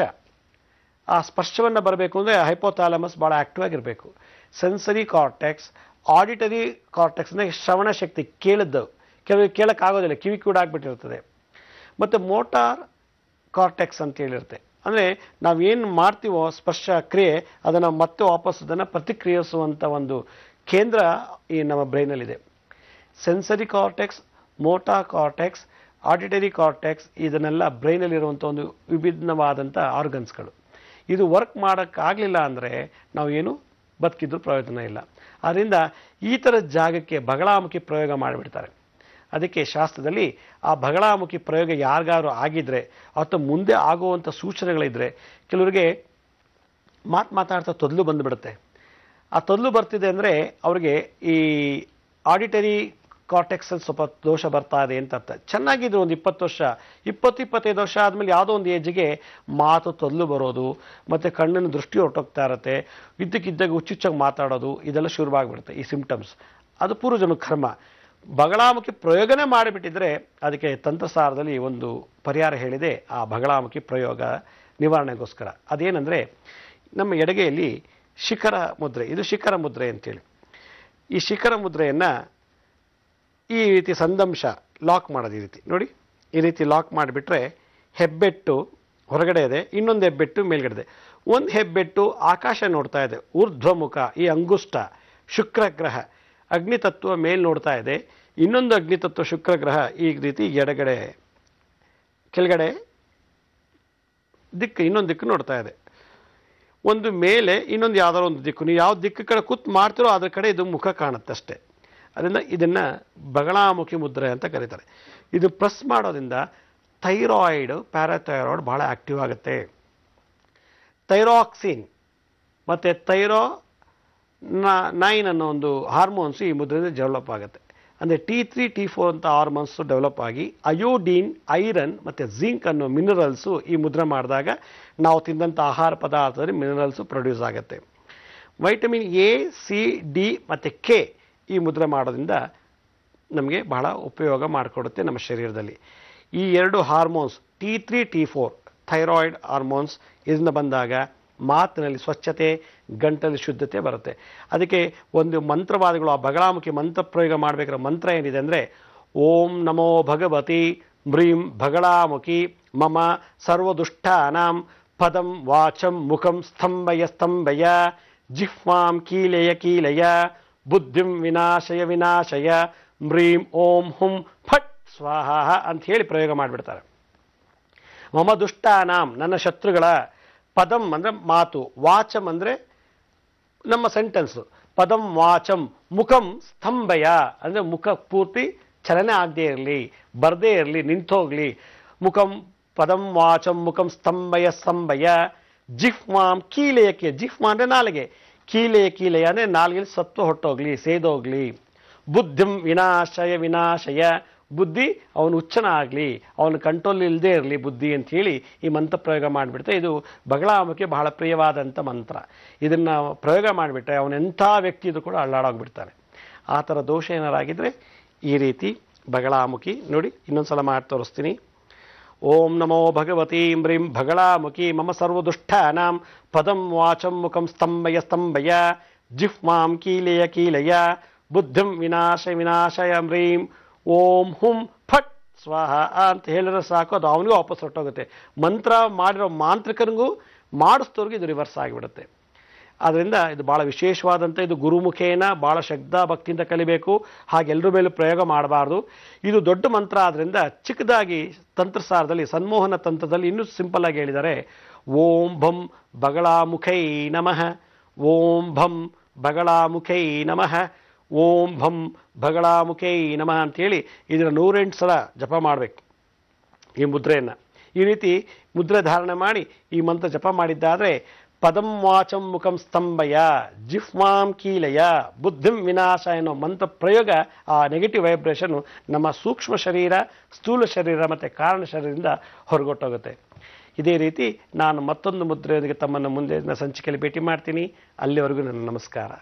ಆ ಸ್ಪರ್ಶವನ್ನು ಬರಬೇಕು ಅಂದರೆ ಹೈಪೋಥಾಲಮಸ್ ಭಾಳ ಆಕ್ಟಿವ್ ಆಗಿರಬೇಕು ಸೆನ್ಸರಿ ಕಾರ್ಟೆಕ್ಸ್ ಆಡಿಟರಿ ಕಾರ್ಟೆಕ್ಸ್ ಅಂದರೆ ಶ್ರವಣ ಶಕ್ತಿ ಕೇಳಿದ್ದು ಕೆಲವು ಕೇಳೋಕ್ಕಾಗೋದಿಲ್ಲ ಕಿವಿ ಕೂಡ ಆಗಿಬಿಟ್ಟಿರ್ತದೆ ಮತ್ತು ಮೋಟಾರ್ ಕಾರ್ಟೆಕ್ಸ್ ಅಂತ ಹೇಳಿರುತ್ತೆ ಅಂದರೆ ನಾವೇನು ಮಾಡ್ತೀವೋ ಸ್ಪರ್ಶ ಕ್ರಿಯೆ ಅದನ್ನು ಮತ್ತೆ ವಾಪಸ್ ಅದನ್ನು ಪ್ರತಿಕ್ರಿಯಿಸುವಂಥ ಒಂದು ಕೇಂದ್ರ ಈ ನಮ್ಮ ಬ್ರೈನಲ್ಲಿದೆ sensory cortex motor cortex auditory cortex ಇದನ್ನೆಲ್ಲ ಬ್ರೈನಲ್ಲಿರುವಂಥ ಒಂದು ವಿಭಿನ್ನವಾದಂಥ ಆರ್ಗನ್ಸ್ಗಳು ಇದು ವರ್ಕ್ ಮಾಡೋಕ್ಕಾಗಲಿಲ್ಲ ಅಂದರೆ ನಾವು ಏನು ಬದುಕಿದ್ದು ಪ್ರಯೋಜನ ಇಲ್ಲ ಆದ್ದರಿಂದ ಈ ಥರದ ಜಾಗಕ್ಕೆ ಬಗಳಾಮುಖಿ ಪ್ರಯೋಗ ಮಾಡಿಬಿಡ್ತಾರೆ ಅದಕ್ಕೆ ಶಾಸ್ತ್ರದಲ್ಲಿ ಆ ಬಗಳಾಮುಖಿ ಪ್ರಯೋಗ ಯಾರಿಗಾರು ಆಗಿದ್ರೆ ಅಥವಾ ಮುಂದೆ ಆಗುವಂಥ ಸೂಚನೆಗಳಿದ್ರೆ ಕೆಲವರಿಗೆ ಮಾತು ಮಾತಾಡ್ತಾ ತೊದಲು ಬಂದುಬಿಡುತ್ತೆ ಆ ತೊದಲು ಬರ್ತಿದೆ ಅಂದರೆ ಅವ್ರಿಗೆ ಈ ಆಡಿಟರಿ ಕಾರ್ಟೆಕ್ಸಲ್ಲಿ ಸ್ವಲ್ಪ ದೋಷ ಬರ್ತಾ ಇದೆ ಅಂತ ಅರ್ಥ ಚೆನ್ನಾಗಿದ್ರು ಒಂದು ಇಪ್ಪತ್ತು ವರ್ಷ ಇಪ್ಪತ್ತು ಇಪ್ಪತ್ತೈದು ವರ್ಷ ಆದಮೇಲೆ ಯಾವುದೋ ಒಂದು ಏಜ್ಗೆ ಮಾತು ತೊದಲು ಬರೋದು ಮತ್ತು ಕಣ್ಣಿನ ದೃಷ್ಟಿ ಹೊರಟೋಗ್ತಾ ಇರುತ್ತೆ ಇದ್ದಕ್ಕಿದ್ದಾಗ ಹುಚ್ಚುಚ್ಚಾಗಿ ಮಾತಾಡೋದು ಇದೆಲ್ಲ ಶುರುವಾಗ್ಬಿಡುತ್ತೆ ಈ ಸಿಂಪ್ಟಮ್ಸ್ ಅದು ಪೂರ್ವಜನ ಕರ್ಮ ಬಗಳಾಮುಖಿ ಪ್ರಯೋಗನೇ ಮಾಡಿಬಿಟ್ಟಿದ್ರೆ ಅದಕ್ಕೆ ತಂತ್ರಸಾರದಲ್ಲಿ ಒಂದು ಪರಿಹಾರ ಹೇಳಿದೆ ಆ ಬಗಳಾಮುಖಿ ಪ್ರಯೋಗ ನಿವಾರಣೆಗೋಸ್ಕರ ಅದೇನೆಂದರೆ ನಮ್ಮ ಎಡಗೆಯಲ್ಲಿ ಶಿಖರ ಮುದ್ರೆ ಇದು ಶಿಖರ ಮುದ್ರೆ ಅಂತೇಳಿ ಈ ಶಿಖರ ಮುದ್ರೆಯನ್ನು ಈ ರೀತಿ ಸಂದಂಶ ಲಾಕ್ ಮಾಡೋದು ಈ ರೀತಿ ನೋಡಿ ಈ ರೀತಿ ಲಾಕ್ ಮಾಡಿಬಿಟ್ರೆ ಹೆಬ್ಬೆಟ್ಟು ಹೊರಗಡೆ ಇದೆ ಇನ್ನೊಂದು ಹೆಬ್ಬೆಟ್ಟು ಮೇಲ್ಗಡೆ ಇದೆ ಒಂದು ಹೆಬ್ಬೆಟ್ಟು ಆಕಾಶ ನೋಡ್ತಾ ಇದೆ ಊರ್ಧ್ವಮುಖ ಈ ಅಂಗುಷ್ಟ ಶುಕ್ರ ಗ್ರಹ ಅಗ್ನಿತತ್ವ ಮೇಲ್ ನೋಡ್ತಾ ಇದೆ ಇನ್ನೊಂದು ಅಗ್ನಿತತ್ವ ಶುಕ್ರ ಗ್ರಹ ಈ ರೀತಿ ಎಡಗಡೆ ಕೆಳಗಡೆ ದಿಕ್ಕು ಇನ್ನೊಂದು ದಿಕ್ಕು ನೋಡ್ತಾ ಇದೆ ಒಂದು ಮೇಲೆ ಇನ್ನೊಂದು ಯಾವ್ದಾದ್ರು ಒಂದು ದಿಕ್ಕು ನೀವು ಯಾವ ದಿಕ್ಕು ಕಡೆ ಕೂತ್ ಮಾಡ್ತಿರೋ ಅದ್ರ ಕಡೆ ಇದು ಮುಖ ಕಾಣುತ್ತೆ ಅಷ್ಟೇ ಅದರಿಂದ ಇದನ್ನು ಬಗಳಾಮುಖಿ ಮುದ್ರೆ ಅಂತ ಕರೀತಾರೆ ಇದು ಪ್ರೆಸ್ ಮಾಡೋದ್ರಿಂದ ಥೈರಾಯ್ಡ್ ಪ್ಯಾರಾಥೈರಾಯ್ಡ್ ಭಾಳ ಆಕ್ಟಿವ್ ಆಗುತ್ತೆ ಥೈರಾಕ್ಸಿನ್ ಮತ್ತು ಥೈರೋ ನೈನ್ ಅನ್ನೋ ಒಂದು ಹಾರ್ಮೋನ್ಸ್ ಈ ಮುದ್ರೆಯಿಂದ ಡೆವಲಪ್ ಆಗುತ್ತೆ ಅಂದರೆ ಟಿ ತ್ರೀ ಟಿ ಫೋರ್ ಅಂತ ಹಾರ್ಮೋನ್ಸ್ ಡೆವಲಪ್ ಆಗಿ ಅಯೋಡೀನ್ ಐರನ್ ಮತ್ತು ಜಿಂಕ್ ಅನ್ನೋ ಮಿನರಲ್ಸು ಈ ಮುದ್ರೆ ಮಾಡಿದಾಗ ನಾವು ತಿಂದಂಥ ಆಹಾರ ಪದಾರ್ಥದಲ್ಲಿ ಮಿನರಲ್ಸು ಪ್ರೊಡ್ಯೂಸ್ ಆಗುತ್ತೆ ವೈಟಮಿನ್ ಎ ಸಿ ಡಿ ಮತ್ತು ಕೆ ಈ ಮುದ್ರೆ ಮಾಡೋದ್ರಿಂದ ನಮಗೆ ಬಹಳ ಉಪಯೋಗ ಮಾಡಿಕೊಡುತ್ತೆ ನಮ್ಮ ಶರೀರದಲ್ಲಿ ಈ ಎರಡು hormones T three T four thyroid hormones ಇದರಿಂದ ಬಂದಾಗ ಮಾತಿನಲ್ಲಿ ಸ್ವಚ್ಛತೆ ಗಂಟಲಿ ಶುದ್ಧತೆ ಬರುತ್ತೆ ಅದಕ್ಕೆ ಒಂದು ಮಂತ್ರವಾದಿಗಳು ಆ ಬಗಳಾಮುಖಿ ಮಂತ್ರ ಪ್ರಯೋಗ ಮಾಡಬೇಕಾದ್ರೆ ಮಂತ್ರ ಏನಿದೆ ಅಂದರೆ ಓಂ ನಮೋ ಭಗವತಿ ಮ್ರೀಂ ಬಗಳಾಮುಖಿ ಮಮ ಸರ್ವದುಷ್ಟಾನಾಂ ಪದಂ ವಾಚಂ ಮುಖಂ ಸ್ತಂಭಯ ಸ್ತಂಭಯ ಜಿಹ್ವಾಂ ಕೀಲೆಯ ಕೀಲೆಯ ಬುದ್ಧಿಂ ವಿನಾಶಯ ವಿನಾಶಯ ಮ್ರೀಂ ಓಂ ಹುಂ ಫಟ್ ಸ್ವಾಹ ಅಂತ ಹೇಳಿ ಪ್ರಯೋಗ ಮಾಡಿಬಿಡ್ತಾರೆ ಮಮ ದುಷ್ಟಾನಾಂ ನನ್ನ ಶತ್ರುಗಳ ಪದಂ ಅಂದರೆ ಮಾತು ವಾಚಂ ಅಂದರೆ ನಮ್ಮ ಸೆಂಟೆನ್ಸು ಪದಂ ವಾಚಂ ಮುಖಂ ಸ್ತಂಭಯ ಅಂದರೆ ಮುಖ ಪೂರ್ತಿ ಚಲನೆ ಆಗದೇ ಇರಲಿ ಬರದೇ ಇರಲಿ ನಿಂತೋಗ್ಲಿ ಮುಖಂ ಪದಂ ವಾಚಂ ಮುಖಂ ಸ್ತಂಭಯ ಸ್ತಂಭಯ ಜಿಹ್ವಾಂ ಕೀಲೆಯಕ್ಕೆ ಜಿಹ್ಮ ಅಂದರೆ ನಾಲಿಗೆ ಕೀಲೆಯ ಕೀಲೆಯ ಅಂದರೆ ನಾಲಿಗೆಯಲ್ಲಿ ಸತ್ತು ಹೊಟ್ಟೋಗ್ಲಿ ಸೇದೋಗ್ಲಿ ಬುದ್ಧಿಂ ವಿನಾಶಯ ವಿನಾಶಯ ಬುದ್ಧಿ ಅವನು ಹುಚ್ಚನ ಆಗಲಿ ಅವನ ಕಂಟ್ರೋಲ್ ಇಲ್ಲದೆ ಇರಲಿ ಬುದ್ಧಿ ಅಂತ ಹೇಳಿ ಈ ಮಂತ್ರ ಪ್ರಯೋಗ ಮಾಡಿಬಿಡ್ತೆ ಇದು ಬಗಳಾಮುಖಿ ಬಹಳ ಪ್ರಿಯವಾದಂಥ ಮಂತ್ರ ಇದನ್ನು ಪ್ರಯೋಗ ಮಾಡಿಬಿಟ್ರೆ ಅವನ ಎಂಥ ವ್ಯಕ್ತಿ ಇದು ಕೂಡ ಅಳ್ಳಾಡೋಗ್ಬಿಡ್ತಾನೆ ಆ ಥರ ದೋಷ ಏನಾರಾಗಿದ್ದರೆ ಈ ರೀತಿ ಬಗಳಾಮುಖಿ ನೋಡಿ ಇನ್ನೊಂದು ಸಲ ಮಾಡಿ ತೋರಿಸ್ತೀನಿ ಓಂ ನಮೋ ಭಗವತಿ ಮ್ರೀಂ ಬಗಳಾಮುಖಿ ಮಮ ಸರ್ವದುಷ್ಟಾನಾಂ ಪದಂ ವಾಚಂ ಮುಖಂ ಸ್ತಂಭಯ ಸ್ತಂಭಯ ಜಿಹ್ವಾಂ ಕೀಲೆಯ ಕೀಲೆಯ ಬುದ್ಧಿಂ ವಿನಾಶ ವಿನಾಶಯ ಮ್ರೀಂ ಓಂ ಹುಂ ಫಟ್ ಸ್ವಾಹ ಅಂತ ಹೇಳಿದ್ರೆ ಸಾಕು ಅದು ಅವನಿಗೂ ವಾಪಸ್ ಹೊರಟೋಗುತ್ತೆ ಮಂತ್ರ ಮಾಡಿರೋ ಮಾಂತ್ರಿಕನಿಗೂ ಮಾಡಿಸ್ತವ್ರಿಗೂ ಇದು ರಿವರ್ಸ್ ಆಗಿಬಿಡುತ್ತೆ ಆದ್ದರಿಂದ ಇದು ಬಹಳ ವಿಶೇಷವಾದಂಥ ಇದು ಗುರುಮುಖೇನ ಬಹಳ ಶ್ರದ್ಧಾ ಭಕ್ತಿಯಿಂದ ಕಲಿಬೇಕು ಹಾಗೆ ಎಲ್ಲರ ಮೇಲೂ ಪ್ರಯೋಗ ಮಾಡಬಾರ್ದು ಇದು ದೊಡ್ಡ ಮಂತ್ರ ಆದ್ರಿಂದ ಚಿಕ್ಕದಾಗಿ ತಂತ್ರಸಾರದಲ್ಲಿ ಸನ್ಮೋಹನ ತಂತ್ರದಲ್ಲಿ ಇನ್ನೂ ಸಿಂಪಲ್ ಆಗಿ ಹೇಳಿದ್ದಾರೆ ಓಂ ಭಂ ಬಗಳಾಮುಖೈ ನಮಃ ಓಂ ಭಂ ಬಗಳಾಮುಖೈ ನಮಃ ಓಂ ಭಂ ಬಗಳಾಮುಖೈ ನಮಃ ಅಂತೇಳಿ ಇದನ್ನು ನೂರೆಂಟು ಸಲ ಜಪ ಮಾಡಬೇಕು ಈ ಮುದ್ರೆಯನ್ನು ಈ ರೀತಿ ಮುದ್ರೆ ಧಾರಣೆ ಮಾಡಿ ಈ ಮಂತ್ರ ಜಪ ಮಾಡಿದ್ದಾದರೆ ಪದಂ ವಾಚಂ ಮುಖಂ ಸ್ತಂಭಯ ಜಿಹ್ವಾಂ ಕೀಲಯ ಬುದ್ಧಿಂ ವಿನಾಶ ಎನ್ನೋ ಮಂತ್ರ ಪ್ರಯೋಗ ಆ ನೆಗೆಟಿವ್ ವೈಬ್ರೇಷನ್ ನಮ್ಮ ಸೂಕ್ಷ್ಮ ಶರೀರ ಸ್ಥೂಲ ಶರೀರ ಮತ್ತು ಕಾರಣ ಶರೀರದಿಂದ ಹೊರಗೊಟ್ಟೋಗುತ್ತೆ ಇದೇ ರೀತಿ ನಾನು ಮತ್ತೊಂದು ಮುದ್ರೆಯೊಂದಿಗೆ ತಮ್ಮನ್ನು ಮುಂದೆ ಸಂಚಿಕೆಯಲ್ಲಿ ಭೇಟಿ ಮಾಡ್ತೀನಿ ಅಲ್ಲಿವರೆಗೂ ನನ್ನ ನಮಸ್ಕಾರ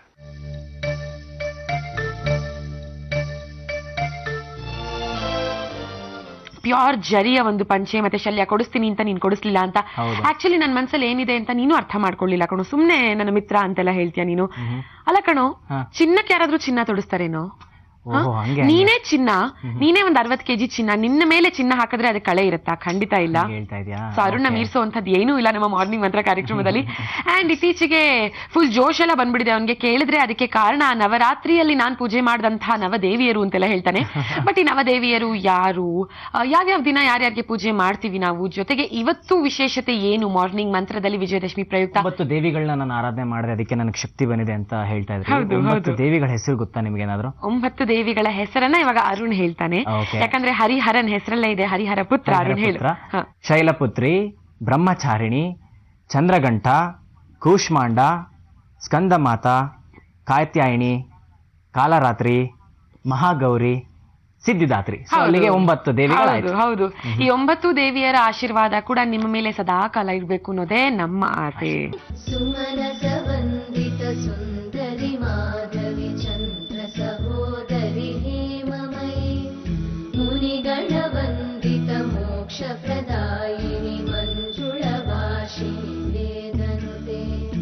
ಪ್ಯೂರ್ ಜರಿಯ ಒಂದು ಪಂಚೆ ಮತ್ತೆ ಶಲ್ಯ ಕೊಡಿಸ್ತೀನಿ ಅಂತ ನೀನ್ ಕೊಡಿಸ್ಲಿಲ್ಲ ಅಂತ ಹೌದು. ಆಕ್ಚುಲಿ ನನ್ನ ಮನ್ಸಲ್ಲಿ ಏನಿದೆ ಅಂತ ನೀನು ಅರ್ಥ ಮಾಡ್ಕೊಳ್ಳಿಲ್ಲ ಕಣೋ ಸುಮ್ನೆ ನನ್ನ ಮಿತ್ರ ಅಂತೆಲ್ಲ ಹೇಳ್ತೀಯ ನೀನು ಅಲ್ಲ ಕಣೋ ಹಾ. ಚಿನ್ನಕ್ಕೆ ಯಾರಾದ್ರೂ ಚಿನ್ನ ತೊಡಿಸ್ತಾರೇನೋ ಹಾ? ಓಹೋ ಹಂಗೆ ನೀನೇ ಚಿನ್ನ ನೀನೇ ಒಂದ್ ಅರವತ್ ಕೆಜಿ ಚಿನ್ನ ನಿನ್ನ ಮೇಲೆ ಚಿನ್ನ ಹಾಕಿದ್ರೆ ಅದಕ್ಕೆ ಕಳೆ ಇರುತ್ತಾ ಖಂಡಿತ ಇಲ್ಲ ಹಂಗೆ ಹೇಳ್ತಾ ಇದೆಯಾ ಸೊ ಅರುಣ ಮೀರ್ಸೋಂಥದ್ದು ಏನೂ ಇಲ್ಲ ನಮ್ಮ ಮಾರ್ನಿಂಗ್ ಮಂತ್ರ ಕಾರ್ಯಕ್ರಮದಲ್ಲಿ ಅಂಡ್ ಇತ್ತೀಚೆಗೆ ಫುಲ್ ಜೋಶ್ ಎಲ್ಲ ಬಂದ್ಬಿಡಿದೆ ಅವನಿಗೆ ಕೇಳಿದ್ರೆ ಅದಕ್ಕೆ ಕಾರಣ ನವರಾತ್ರಿಯಲ್ಲಿ ನಾನ್ ಪೂಜೆ ಮಾಡಿದಂತಹ ನವದೇವಿಯರು ಅಂತೆಲ್ಲ ಹೇಳ್ತಾನೆ ಬಟ್ ಈ ನವದೇವಿಯರು ಯಾರು ಆ, ಯಾವ್ಯಾವ ದಿನ ಯಾರ್ಯಾರಿಗೆ ಪೂಜೆ ಮಾಡ್ತೀವಿ ನಾವು ಜೊತೆಗೆ ಇವತ್ತು ವಿಶೇಷತೆ ಏನು ಮಾರ್ನಿಂಗ್ ಮಂತ್ರದಲ್ಲಿ ವಿಜಯದಶಮಿ ಪ್ರಯುಕ್ತ ಒಂಬತ್ತು ದೇವಿಗಳನ್ನ ನಾನು ಆರಾಧನೆ ಮಾಡಿದೆ ಅದಕ್ಕೆ ನನಗೆ ಶಕ್ತಿ ಬಂದಿದೆ ಅಂತ ಹೇಳ್ತಾ ಇದ್ರಿ ಹೌದು, ಒಂಬತ್ತು ಹೌದು. ದೇವಿಗಳ ಹೆಸರು ಗೊತ್ತಾ ನಿಮ್ಗೆ ಏನಾದ್ರು ಒಂಬತ್ತು ದೇವಿಗಳ ಹೆಸರನ್ನ ಇವಾಗ ಅರುಣ್ ಹೇಳ್ತಾನೆ Okay. ಯಾಕಂದ್ರೆ ಹರಿಹರನ್ ಹೆಸರಲ್ಲೇ ಇದೆ ಹರಿಹರ ಪುತ್ರ ಅರುಣ್ ಹೇಳು ಹರಿಹರ ಹ. ಪುತ್ರ, ಶೈಲಪುತ್ರಿ ಬ್ರಹ್ಮಚಾರಿಣಿ ಚಂದ್ರಗಂಟ ಕೂಷ್ಮಾಂಡ ಸ್ಕಂದಮಾತ ಕಾತ್ಯಾಯಿನಿ ಕಾಲರಾತ್ರಿ ಮಹಾಗೌರಿ ಸಿದ್ಧಿದಾತ್ರಿ So, ಹೌದು. ಅಲ್ಲಿಗೆ ಒಂಬತ್ತು ಹೌದು ದೇವಿಗಳಾಯ್ತು ಹೌದು ಈ ಒಂಬತ್ತು ದೇವಿಯರ ಆಶೀರ್ವಾದ ಕೂಡ ನಿಮ್ಮ ಮೇಲೆ ಸದಾ ಕಾಲ ಇರ್ಬೇಕು ಅನ್ನೋದೇ ನಮ್ಮ ಆಸೆ सुमनसवन्दित सुन्दरि माधवि चन्द्र सहोदरि हेममयि मुनिगणवन्दित मोक्षप्रदायिनि मञ्जुळवासिनि वेदनुते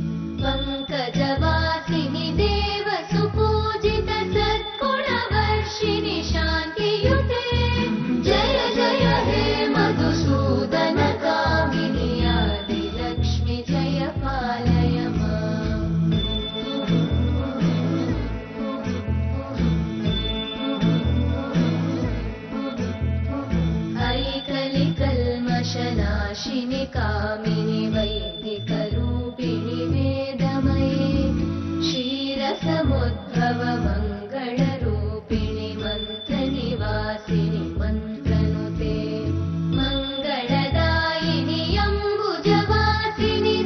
पङ्कजवासिनि देव सुपूजित सद्गुणवर्षिणि शान्तियुते जय जय हे मधुसूदन कामिनि आदिलक्ष्मि जय पालय माम् ऐकलिकल्मषनाशिनि कामिनि वैदिकरूपिणि वेदमये क्षीरसमुद्भव मङ्गलरूपिणि मन्त्रनिवासिनि मन्त्रनुते मङ्गलदायिनि अम्बुजवासिनि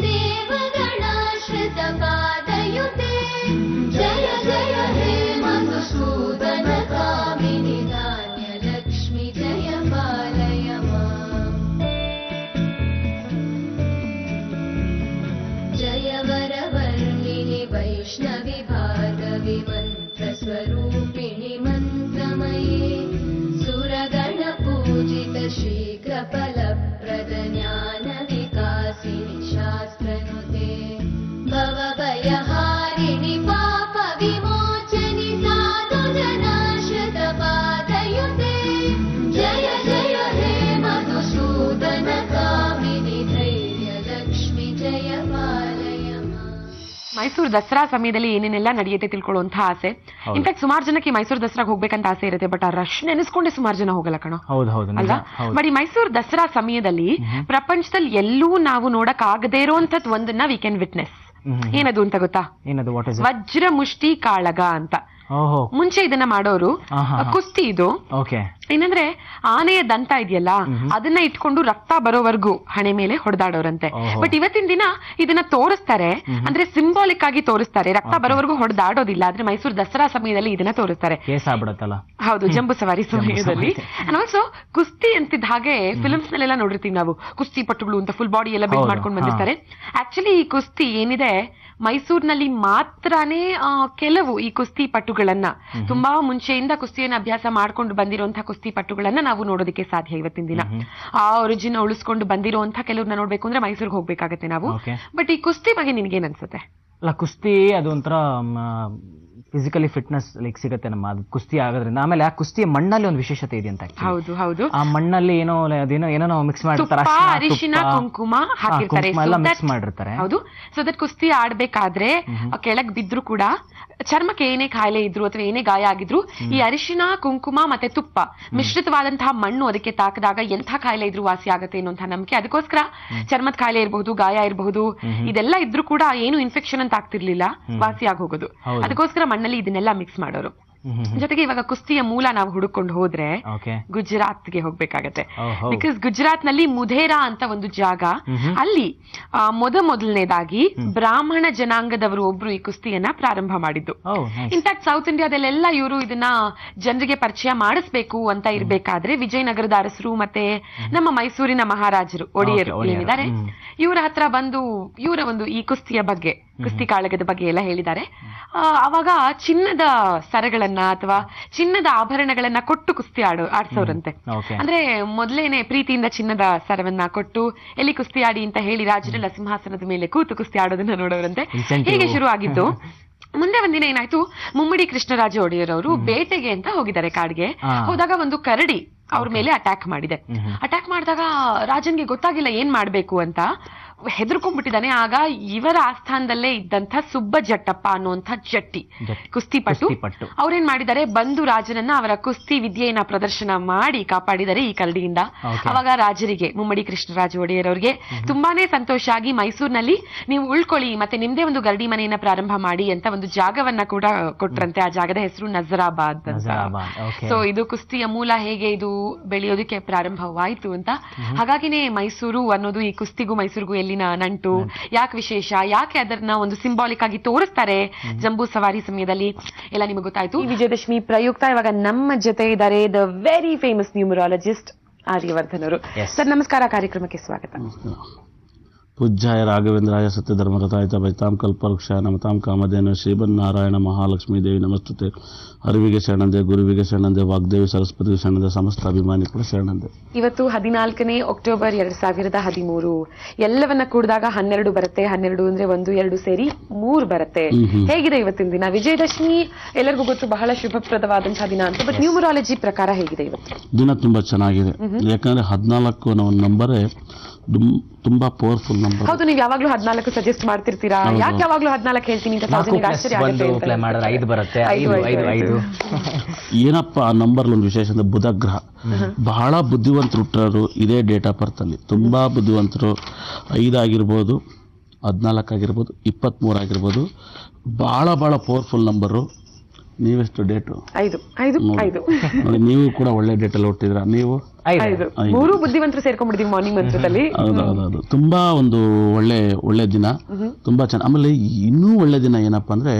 देवगणाश्रितपादयुते जय जय हे मधुसूदन कामिनि धान्यलक्ष्मि जय पालय माम् जय वरवर्णिनि वैष्णवि भार्गवि मन्त्रस्वरूपिणि मन्त्रमये सुरगणपूजित शीघ्रफलप्रद ज्ञानविकासिनि शास्त्रनुते भवभयहारिणि पापविमोचनि साधुजनाश्रितपादयुते जय जय हे मधुसूदन कामिनि धैर्यलक्ष्मि जय पालय माम् ಮೈಸೂರು ದಸರಾ ಸಮಯದಲ್ಲಿ ಏನೇನೆಲ್ಲ ನಡೆಯುತ್ತೆ ತಿಳ್ಕೊಳ್ಳುವಂತ ಆಸೆ ಹೌದು. ಇನ್ಫ್ಯಾಕ್ಟ್ ಸುಮಾರು ಜನಕ್ಕೆ ಮೈಸೂರು ದಸರಾಗೆ ಹೋಗ್ಬೇಕಂತ ಆಸೆ ಇರುತ್ತೆ ಬಟ್ ಆ ರಶ್ ನೆನೆಸ್ಕೊಂಡೆ ಸುಮಾರು ಜನ ಹೋಗಲ್ಲ ಕಣೋ ಹೌದು ಹೌದು ನಿಜ ಅಲ್ವಾ ಹೌದು ಬಟ್ ಈ ಮೈಸೂರು ದಸರಾ ಸಮಯದಲ್ಲಿ ಪ್ರಪಂಚದಲ್ಲಿ ಎಲ್ಲೂ ನಾವು ನೋಡಕ್ ಆಗದೇ ಇರೋಂಥದ್ದು ಒಂದನ್ನ ವಿ ಕ್ಯಾನ್ ವಿಟ್ನೆಸ್ ಹ್ಮ್. ಏನದು ಅಂತ ಗೊತ್ತಾ ಏನದು ವಾಟ್ ಇಸ್ ವಜ್ರ ಮುಷ್ಟಿ ಕಾಳಗ ಅಂತ ಓಹೋ ಮುಂಚೆ ಇದನ್ನ ಮಾಡೋರು ಆಹಾ. ಕುಸ್ತಿ ಇದು ಓಕೆ ಏನಂದ್ರೆ ಆನೆಯ ದಂತ ಇದೆಯಲ್ಲ ಅದನ್ನ ಇಟ್ಕೊಂಡು ರಕ್ತ ಬರೋವರೆಗೂ ಹಣೆ ಮೇಲೆ ಹೊಡೆದಾಡೋರಂತೆ ಓಹೋ. ಬಟ್ ಇವತ್ತಿನ ದಿನ ಇದನ್ನ ತೋರಿಸ್ತಾರೆ ಅಂದ್ರೆ ಸಿಂಬಾಲಿಕ್ ಆಗಿ ತೋರಿಸ್ತಾರೆ ರಕ್ತ ಬರೋವರೆಗೂ ಹೊಡೆದಾಡೋದಿಲ್ಲ ಆದ್ರೆ ಮೈಸೂರು ದಸರಾ ಸಮಯದಲ್ಲಿ ಇದನ್ನ ತೋರಿಸ್ತಾರೆ ಕೇಸ್ ಆಗ್ಬಿಡತ್ತಲ್ಲ ಹೌದು ಜಂಬೂ ಸವಾರಿ ಸಮಯದಲ್ಲಿ ಅಂಡ್ ಆಲ್ಸೋ ಕುಸ್ತಿ ಅಂತಿದ್ದ ಹಾಗೆ ಫಿಲ್ಮ್ಸ್ ನಲ್ಲೆಲ್ಲ ನೋಡಿರ್ತೀವಿ ನಾವು ಕುಸ್ತಿ ಪಟುಗಳು ಅಂತ ಫುಲ್ ಬಾಡಿ ಎಲ್ಲ ಬಿಲ್ಡ್ ಹೌದು, ಮಾಡ್ಕೊಂಡು ಹಾ. ಬಂದಿರ್ತಾರೆ ಆಕ್ಚುಲಿ ಈ ಕುಸ್ತಿ ಏನಿದೆ ಮೈಸೂರಿನಲ್ಲಿ ಮಾತ್ರನೇ ಆ, ಕೆಲವು ಈ ಕುಸ್ತಿ ಪಟುಗಳನ್ನ ತುಂಬಾ ಮುಂಚೆಯಿಂದ ಕುಸ್ತಿಯನ್ನ ಅಭ್ಯಾಸ ಮಾಡ್ಕೊಂಡು ಬಂದಿರುವಂತಹ ಕುಸ್ತಿ ಪಟುಗಳನ್ನ ನಾವು ನೋಡೋದಕ್ಕೆ ಸಾಧ್ಯ ಇವತ್ತಿನ ದಿನ ಆ ಒರಿಜಿನ್ ಉಳಿಸ್ಕೊಂಡು ಬಂದಿರುವಂತಹ ಕೆಲವ್ರನ್ನ ನೋಡ್ಬೇಕು ಅಂದ್ರೆ ಮೈಸೂರಿಗೆ ಹೋಗ್ಬೇಕಾಗತ್ತೆ ನಾವು Okay. ಬಟ್ ಈ ಕುಸ್ತಿ ಬಗ್ಗೆ ನಿನ್ಗೇನ್ ಅನ್ಸುತ್ತೆ ಅಲ್ಲ ಕುಸ್ತಿ ಅದು ಒಂಥರ ಫಿಸಿಕಲಿ ಫಿಟ್ನೆಸ್ ಲೈಕ್ ಸಿಗುತ್ತೆ ನಮ್ಮ ಅದು ಕುಸ್ತಿ ಆಗೋದ್ರಿಂದ ಆಮೇಲೆ ಆ ಕುಸ್ತಿಯ ಮಣ್ಣಲ್ಲಿ ಒಂದು ವಿಶೇಷತೆ ಇದೆ ಅಂತ actually. ಹೌದು ಹೌದು ಆ ಮಣ್ಣಲ್ಲಿ ಏನೋ ಅದೇನೋ ಏನೋ ಮಿಕ್ಸ್ ಮಾಡಿರ್ತಾರೆ ತುಪ್ಪ ಅರಿಶಿನ, ಅರಿಶಿನ ತುಪ್ಪ, ಕುಂಕುಮ ಹಾ, ಹಾಕಿರ್ತಾರೆ ಕುಂಕುಮ ಎಲ್ಲ So ಮಿಕ್ಸ್ that- ಮಾಡಿರ್ತಾರೆ ಹೌದು ಸೊ ದಟ್ ಕುಸ್ತಿ ಆಡ್ಬೇಕಾದ್ರೆ ಕೆಳಗ್ ಬಿದ್ರು ಕೂಡ ಚರ್ಮಕ್ಕೆ ಏನೇ ಕಾಯಿಲೆ ಇದ್ರು ಅಥವಾ ಏನೇ ಗಾಯ ಆಗಿದ್ರು ಈ ಅರಿಶಿನ ಕುಂಕುಮ ಮತ್ತೆ ತುಪ್ಪ ಮಿಶ್ರಿತವಾದಂತಹ ಮಣ್ಣು ಅದಕ್ಕೆ ತಾಕದಾಗ ಎಂಥ ಕಾಯಿಲೆ ಇದ್ರು ವಾಸಿ ಆಗತ್ತೆ ಅನ್ನುವಂತಹ ನಂಬಿಕೆ ಅದಕ್ಕೋಸ್ಕರ ಚರ್ಮದ ಕಾಯಿಲೆ ಇರಬಹುದು ಗಾಯ ಇರಬಹುದು ಇದೆಲ್ಲ ಇದ್ರೂ ಕೂಡ ಏನು ಇನ್ಫೆಕ್ಷನ್ ಅಂತ ಆಗ್ತಿರ್ಲಿಲ್ಲ ವಾಸಿ ಆಗಿ ಹೋಗೋದು ಹೌದು. ಅದಕ್ಕೋಸ್ಕರ ಮಣ್ಣಲ್ಲಿ ಇದನ್ನೆಲ್ಲ ಮಿಕ್ಸ್ ಮಾಡೋರು ಜೊತೆಗೆ ಇವಾಗ ಕುಸ್ತಿಯ ಮೂಲ ನಾವು ಹುಡುಕೊಂಡು ಹೋದ್ರೆ ಓಕೆ ಗುಜರಾತ್ಗೆ ಹೋಗ್ಬೇಕಾಗತ್ತೆ ಓಹೋ. ಬಿಕಾಸ್ ಗುಜರಾತ್ ನಲ್ಲಿ ಮುಧೇರಾ ಅಂತ ಒಂದು ಜಾಗ ಅಲ್ಲಿ ಆ, ಮೊದ ಮೊದಲನೇದಾಗಿ ಬ್ರಾಹ್ಮಣ ಜನಾಂಗದವರು ಒಬ್ರು ಈ ಕುಸ್ತಿಯನ್ನ ಪ್ರಾರಂಭ ಮಾಡಿದ್ದು ಓ ನೈಸ್ ಇನ್ಫ್ಯಾಕ್ಟ್ ಸೌತ್ ಇಂಡಿಯಾದಲ್ಲೆಲ್ಲ ಇವರು ಇದನ್ನ ಜನರಿಗೆ ಪರಿಚಯ ಮಾಡಿಸ್ಬೇಕು ಅಂತ ಇರ್ಬೇಕಾದ್ರೆ ವಿಜಯನಗರದ ಅರಸರು ಮತ್ತೆ ನಮ್ಮ ಮೈಸೂರಿನ ಮಹಾರಾಜರು ಒಡೆಯರು Okay, ಒಡೆಯರು. ಏನಿದ್ದಾರೆ ಹ್ಮ್. ಇವರ ಹತ್ರ ಬಂದು ಇವರ ಒಂದು ಈ ಕುಸ್ತಿಯ ಬಗ್ಗೆ ಕುಸ್ತಿ ಕಾಳಗದ ಬಗ್ಗೆ ಎಲ್ಲ ಹೇಳಿದ್ದಾರೆ ಆ, ಅವಾಗ ಚಿನ್ನದ ಸರಗಳನ್ನ ಅಥವಾ ಚಿನ್ನದ ಆಭರಣಗಳನ್ನ ಕೊಟ್ಟು ಕುಸ್ತಿ ಆಡೋ ಆಡ್ಸೋರಂತೆ ಓಕೆ ಅಂದ್ರೆ ಮೊದಲೇನೆ ಪ್ರೀತಿಯಿಂದ ಚಿನ್ನದ ಸರವನ್ನ ಕೊಟ್ಟು ಎಲ್ಲಿ ಕುಸ್ತಿ ಆಡಿ ಅಂತ ಹೇಳಿ ರಾಜರೆಲ್ಲ ಸಿಂಹಾಸನದ ಮೇಲೆ ಕೂತು ಕುಸ್ತಿ ಆಡೋದನ್ನ ನೋಡೋರಂತೆ Incentive. ಹೀಗೆ ಶುರು ಆಗಿದ್ದು ಮುಂದೆ ಒಂದಿನ ಏನಾಯ್ತು ಮುಮ್ಮಡಿ ಕೃಷ್ಣರಾಜ ಒಡೆಯರ್ ಅವರು ಬೇಟೆಗೆ ಅಂತ ಹೋಗಿದ್ದಾರೆ ಕಾಡ್ಗೆ ಹಾ. ಹೋದಾಗ ಒಂದು ಕರಡಿ ಅವ್ರ ಮೇಲೆ ಅಟ್ಯಾಕ್ ಮಾಡಿದೆ ಮ್ಹೂ. ಅಟ್ಯಾಕ್ ಮಾಡಿದಾಗ ರಾಜನ್ಗೆ ಗೊತ್ತಾಗಿಲ್ಲ ಏನ್ ಮಾಡ್ಬೇಕು ಅಂತ ಹೆದರ್ಕೊಂಡ್ಬಿಟ್ಟಿದ್ದಾನೆ ಆಗ ಇವರ ಆಸ್ಥಾನದಲ್ಲೇ ಇದ್ದಂಥ ಸುಬ್ಬ ಜಟ್ಟಪ್ಪ ಅನ್ನುವಂಥ ಜಟ್ಟಿ ಜಟ್ಟಿ. ಕುಸ್ತಿಪಟು ಕುಸ್ತಿಪಟು. ಅವ್ರೇನ್ ಮಾಡಿದ್ದಾರೆ ಬಂದು ರಾಜನನ್ನ ಅವರ ಕುಸ್ತಿ ವಿದ್ಯೆಯನ್ನ ಪ್ರದರ್ಶನ ಮಾಡಿ ಕಾಪಾಡಿದ್ದಾರೆ ಈ ಕರಡಿಯಿಂದ Okay. ಅವಾಗ ರಾಜರಿಗೆ ಮುಮ್ಮಡಿ ಕೃಷ್ಣರಾಜ ಒಡೆಯರ್ ಅವರಿಗೆ ತುಂಬಾನೇ ಸಂತೋಷ ಆಗಿ ಮೈಸೂರಿನಲ್ಲಿ ನೀವು ಉಳ್ಕೊಳ್ಳಿ ಮತ್ತೆ ನಿಮ್ದೇ ಒಂದು ಗರಡಿ ಮನೆಯನ್ನ ಪ್ರಾರಂಭ ಮಾಡಿ ಅಂತ ಒಂದು ಜಾಗವನ್ನ ಕೂಡ ಕೊಟ್ರಂತೆ ಆ ಜಾಗದ ಹೆಸರು ನಜರಾಬಾದ್ ಅಂತ ನಜರಾಬಾದ್, okay. ಸೊ ಇದು ಕುಸ್ತಿಯ ಮೂಲ ಹೇಗೆ ಇದು ಬೆಳೆಯೋದಕ್ಕೆ ಪ್ರಾರಂಭವಾಯಿತು ಅಂತ ಹಾಗಾಗಿನೇ ಮೈಸೂರು ಅನ್ನೋದು ಈ ಕುಸ್ತಿಗೂ ಮೈಸೂರಿಗೂ ಎಲ್ಲಿನ ನಂಟು ಯಾಕೆ ವಿಶೇಷ ಯಾಕೆ ಅದನ್ನ ಒಂದು ಸಿಂಬಾಲಿಕ್ ಆಗಿ ತೋರಿಸ್ತಾರೆ ಜಂಬೂ ಸವಾರಿ ಸಮಯದಲ್ಲಿ ಎಲ್ಲ ನಿಮಗೆ ಗೊತ್ತಾಯ್ತು ಈ ವಿಜಯದಶಮಿ ಪ್ರಯುಕ್ತ ಇವಾಗ ನಮ್ಮ ಜೊತೆ ಇದ್ದಾರೆ the very famous numerologist Aryavardhan ಅವರು Yes. ಸರ್ ನಮಸ್ಕಾರ ಕಾರ್ಯಕ್ರಮಕ್ಕೆ ಸ್ವಾಗತ ಪೂಜ್ಯಾಯ ರಾಘವೇಂದ್ರಾಯ ಸತ್ಯಧರ್ಮರತಾಯಿತ ಭೈತಾಂ ಕಲ್ಪವೃಕ್ಷ ನಮತಾಂ ಕಾಮಧೇನು ಶ್ರೀಮನ್ನಾರಾಯಣ ಮಹಾಲಕ್ಷ್ಮೀ ದೇವಿ ನಮಸ್ತುತೆ ಅರಿವಿಗೆ ಶರಣಂದೆ ಗುರುವಿಗೆ ಶರಣಂದೆ ವಾಗ್ದೇವಿ ಸರಸ್ವತಿಗೆ ಶರಣಂದೆ ಸಮಸ್ತ ಅಭಿಮಾನಿ ಕೂಡ ಶರಣಂದೆ ಇವತ್ತು ಹದಿನಾಲ್ಕನೇ ಅಕ್ಟೋಬರ್ ಎರಡ್ ಸಾವಿರದ ಹದಿಮೂರು ಎಲ್ಲವನ್ನ ಕೂಡಿದಾಗ ಹನ್ನೆರಡು ಬರುತ್ತೆ ಹನ್ನೆರಡು ಅಂದ್ರೆ ಒಂದು ಎರಡು ಸೇರಿ ಮೂರ್ ಬರುತ್ತೆ ಹೇಗಿದೆ ಇವತ್ತಿನ ದಿನ ವಿಜಯದಶಮಿ ಎಲ್ಲರಿಗೂ ಗೊತ್ತು ಬಹಳ ಶುಭಪ್ರದವಾದಂತಹ ದಿನ ಅಂತ ಬಟ್ ನ್ಯೂಮರಾಲಜಿ ಪ್ರಕಾರ ಹೇಗಿದೆ ಇವತ್ತು ದಿನ ತುಂಬಾ ಚೆನ್ನಾಗಿದೆ ಯಾಕಂದ್ರೆ ಹದಿನಾಲ್ಕು ಅನ್ನೋ ಒಂದು ನಂಬರೇ ತುಂಬಾ ಪವರ್ಫುಲ್ ನಂಬರ್ ಹೌದು ನೀವು ಯಾವಾಗ್ಲೂ ಹದಿನಾಲ್ಕು ಸಜೆಸ್ಟ್ ಮಾಡ್ತಿರ್ತೀರಾ ಯಾಕೆ ಯಾವಾಗ್ಲೂ ಹದಿನಾಲ್ಕು ಹೇಳ್ತೀನಿ ಅಂತ ನಾಲ್ಕು ಸಾರ್ವಜನಿಕ ಪ್ಲಸ್ ಆಶ್ಚರ್ಯ ಒಂದು ಆಗುತ್ತೆ ಪ್ಲೇ ಅಂತ. ಮಾಡಿದ್ರೆ ಐದು ಬರುತ್ತೆ ಐದು, ಐದು ಐದು ಐದು, ಐದು ಏನಪ್ಪ ಆ ನಂಬರ್ ಒಂದು ವಿಶೇಷ ಅಂದ್ರೆ ಬುಧ ಗ್ರಹ ಬಹಳ ಬುದ್ಧಿವಂತರು ಹುಟ್ಟರು ಇದೇ ಡೇಟ್ ಆಫ್ ಬರ್ತ್ ಅಲ್ಲಿ ತುಂಬಾ ಬುದ್ಧಿವಂತರು ಐದಾಗಿರ್ಬೋದು ಹದಿನಾಲ್ಕು ಆಗಿರ್ಬೋದು ಇಪ್ಪತ್ತ್ಮೂರು ಆಗಿರ್ಬೋದು ಬಹಳ ಬಹಳ ಪವರ್ಫುಲ್ ನಂಬರು ನೀವೆಷ್ಟು ಡೇಟು ಐದು ಐದು ಐದು ನೋಡಿ ನೀವು ಕೂಡ ಒಳ್ಳೆ ಡೇಟಲ್ಲಿ ಹುಟ್ಟಿದ್ರ ನೀವು ಐದು ಐದು ಐದು. ಮೂರು ಬುದ್ಧಿವಂತರು ಸೇರ್ಕೊಂಡ್ಬಿಡ್ತೀವಿ ಮಾರ್ನಿಂಗ್ ಮಂತ್ರದಲ್ಲಿ ಹೌದು ಹೌದು ಹೌದು ತುಂಬಾ ಒಂದು ಒಳ್ಳೆ ಒಳ್ಳೆ ದಿನ ತುಂಬಾ ಚೆನ್ನಾಗಿ ಆಮೇಲೆ ಇನ್ನೂ ಒಳ್ಳೆ ದಿನ ಏನಪ್ಪಾ ಅಂದ್ರೆ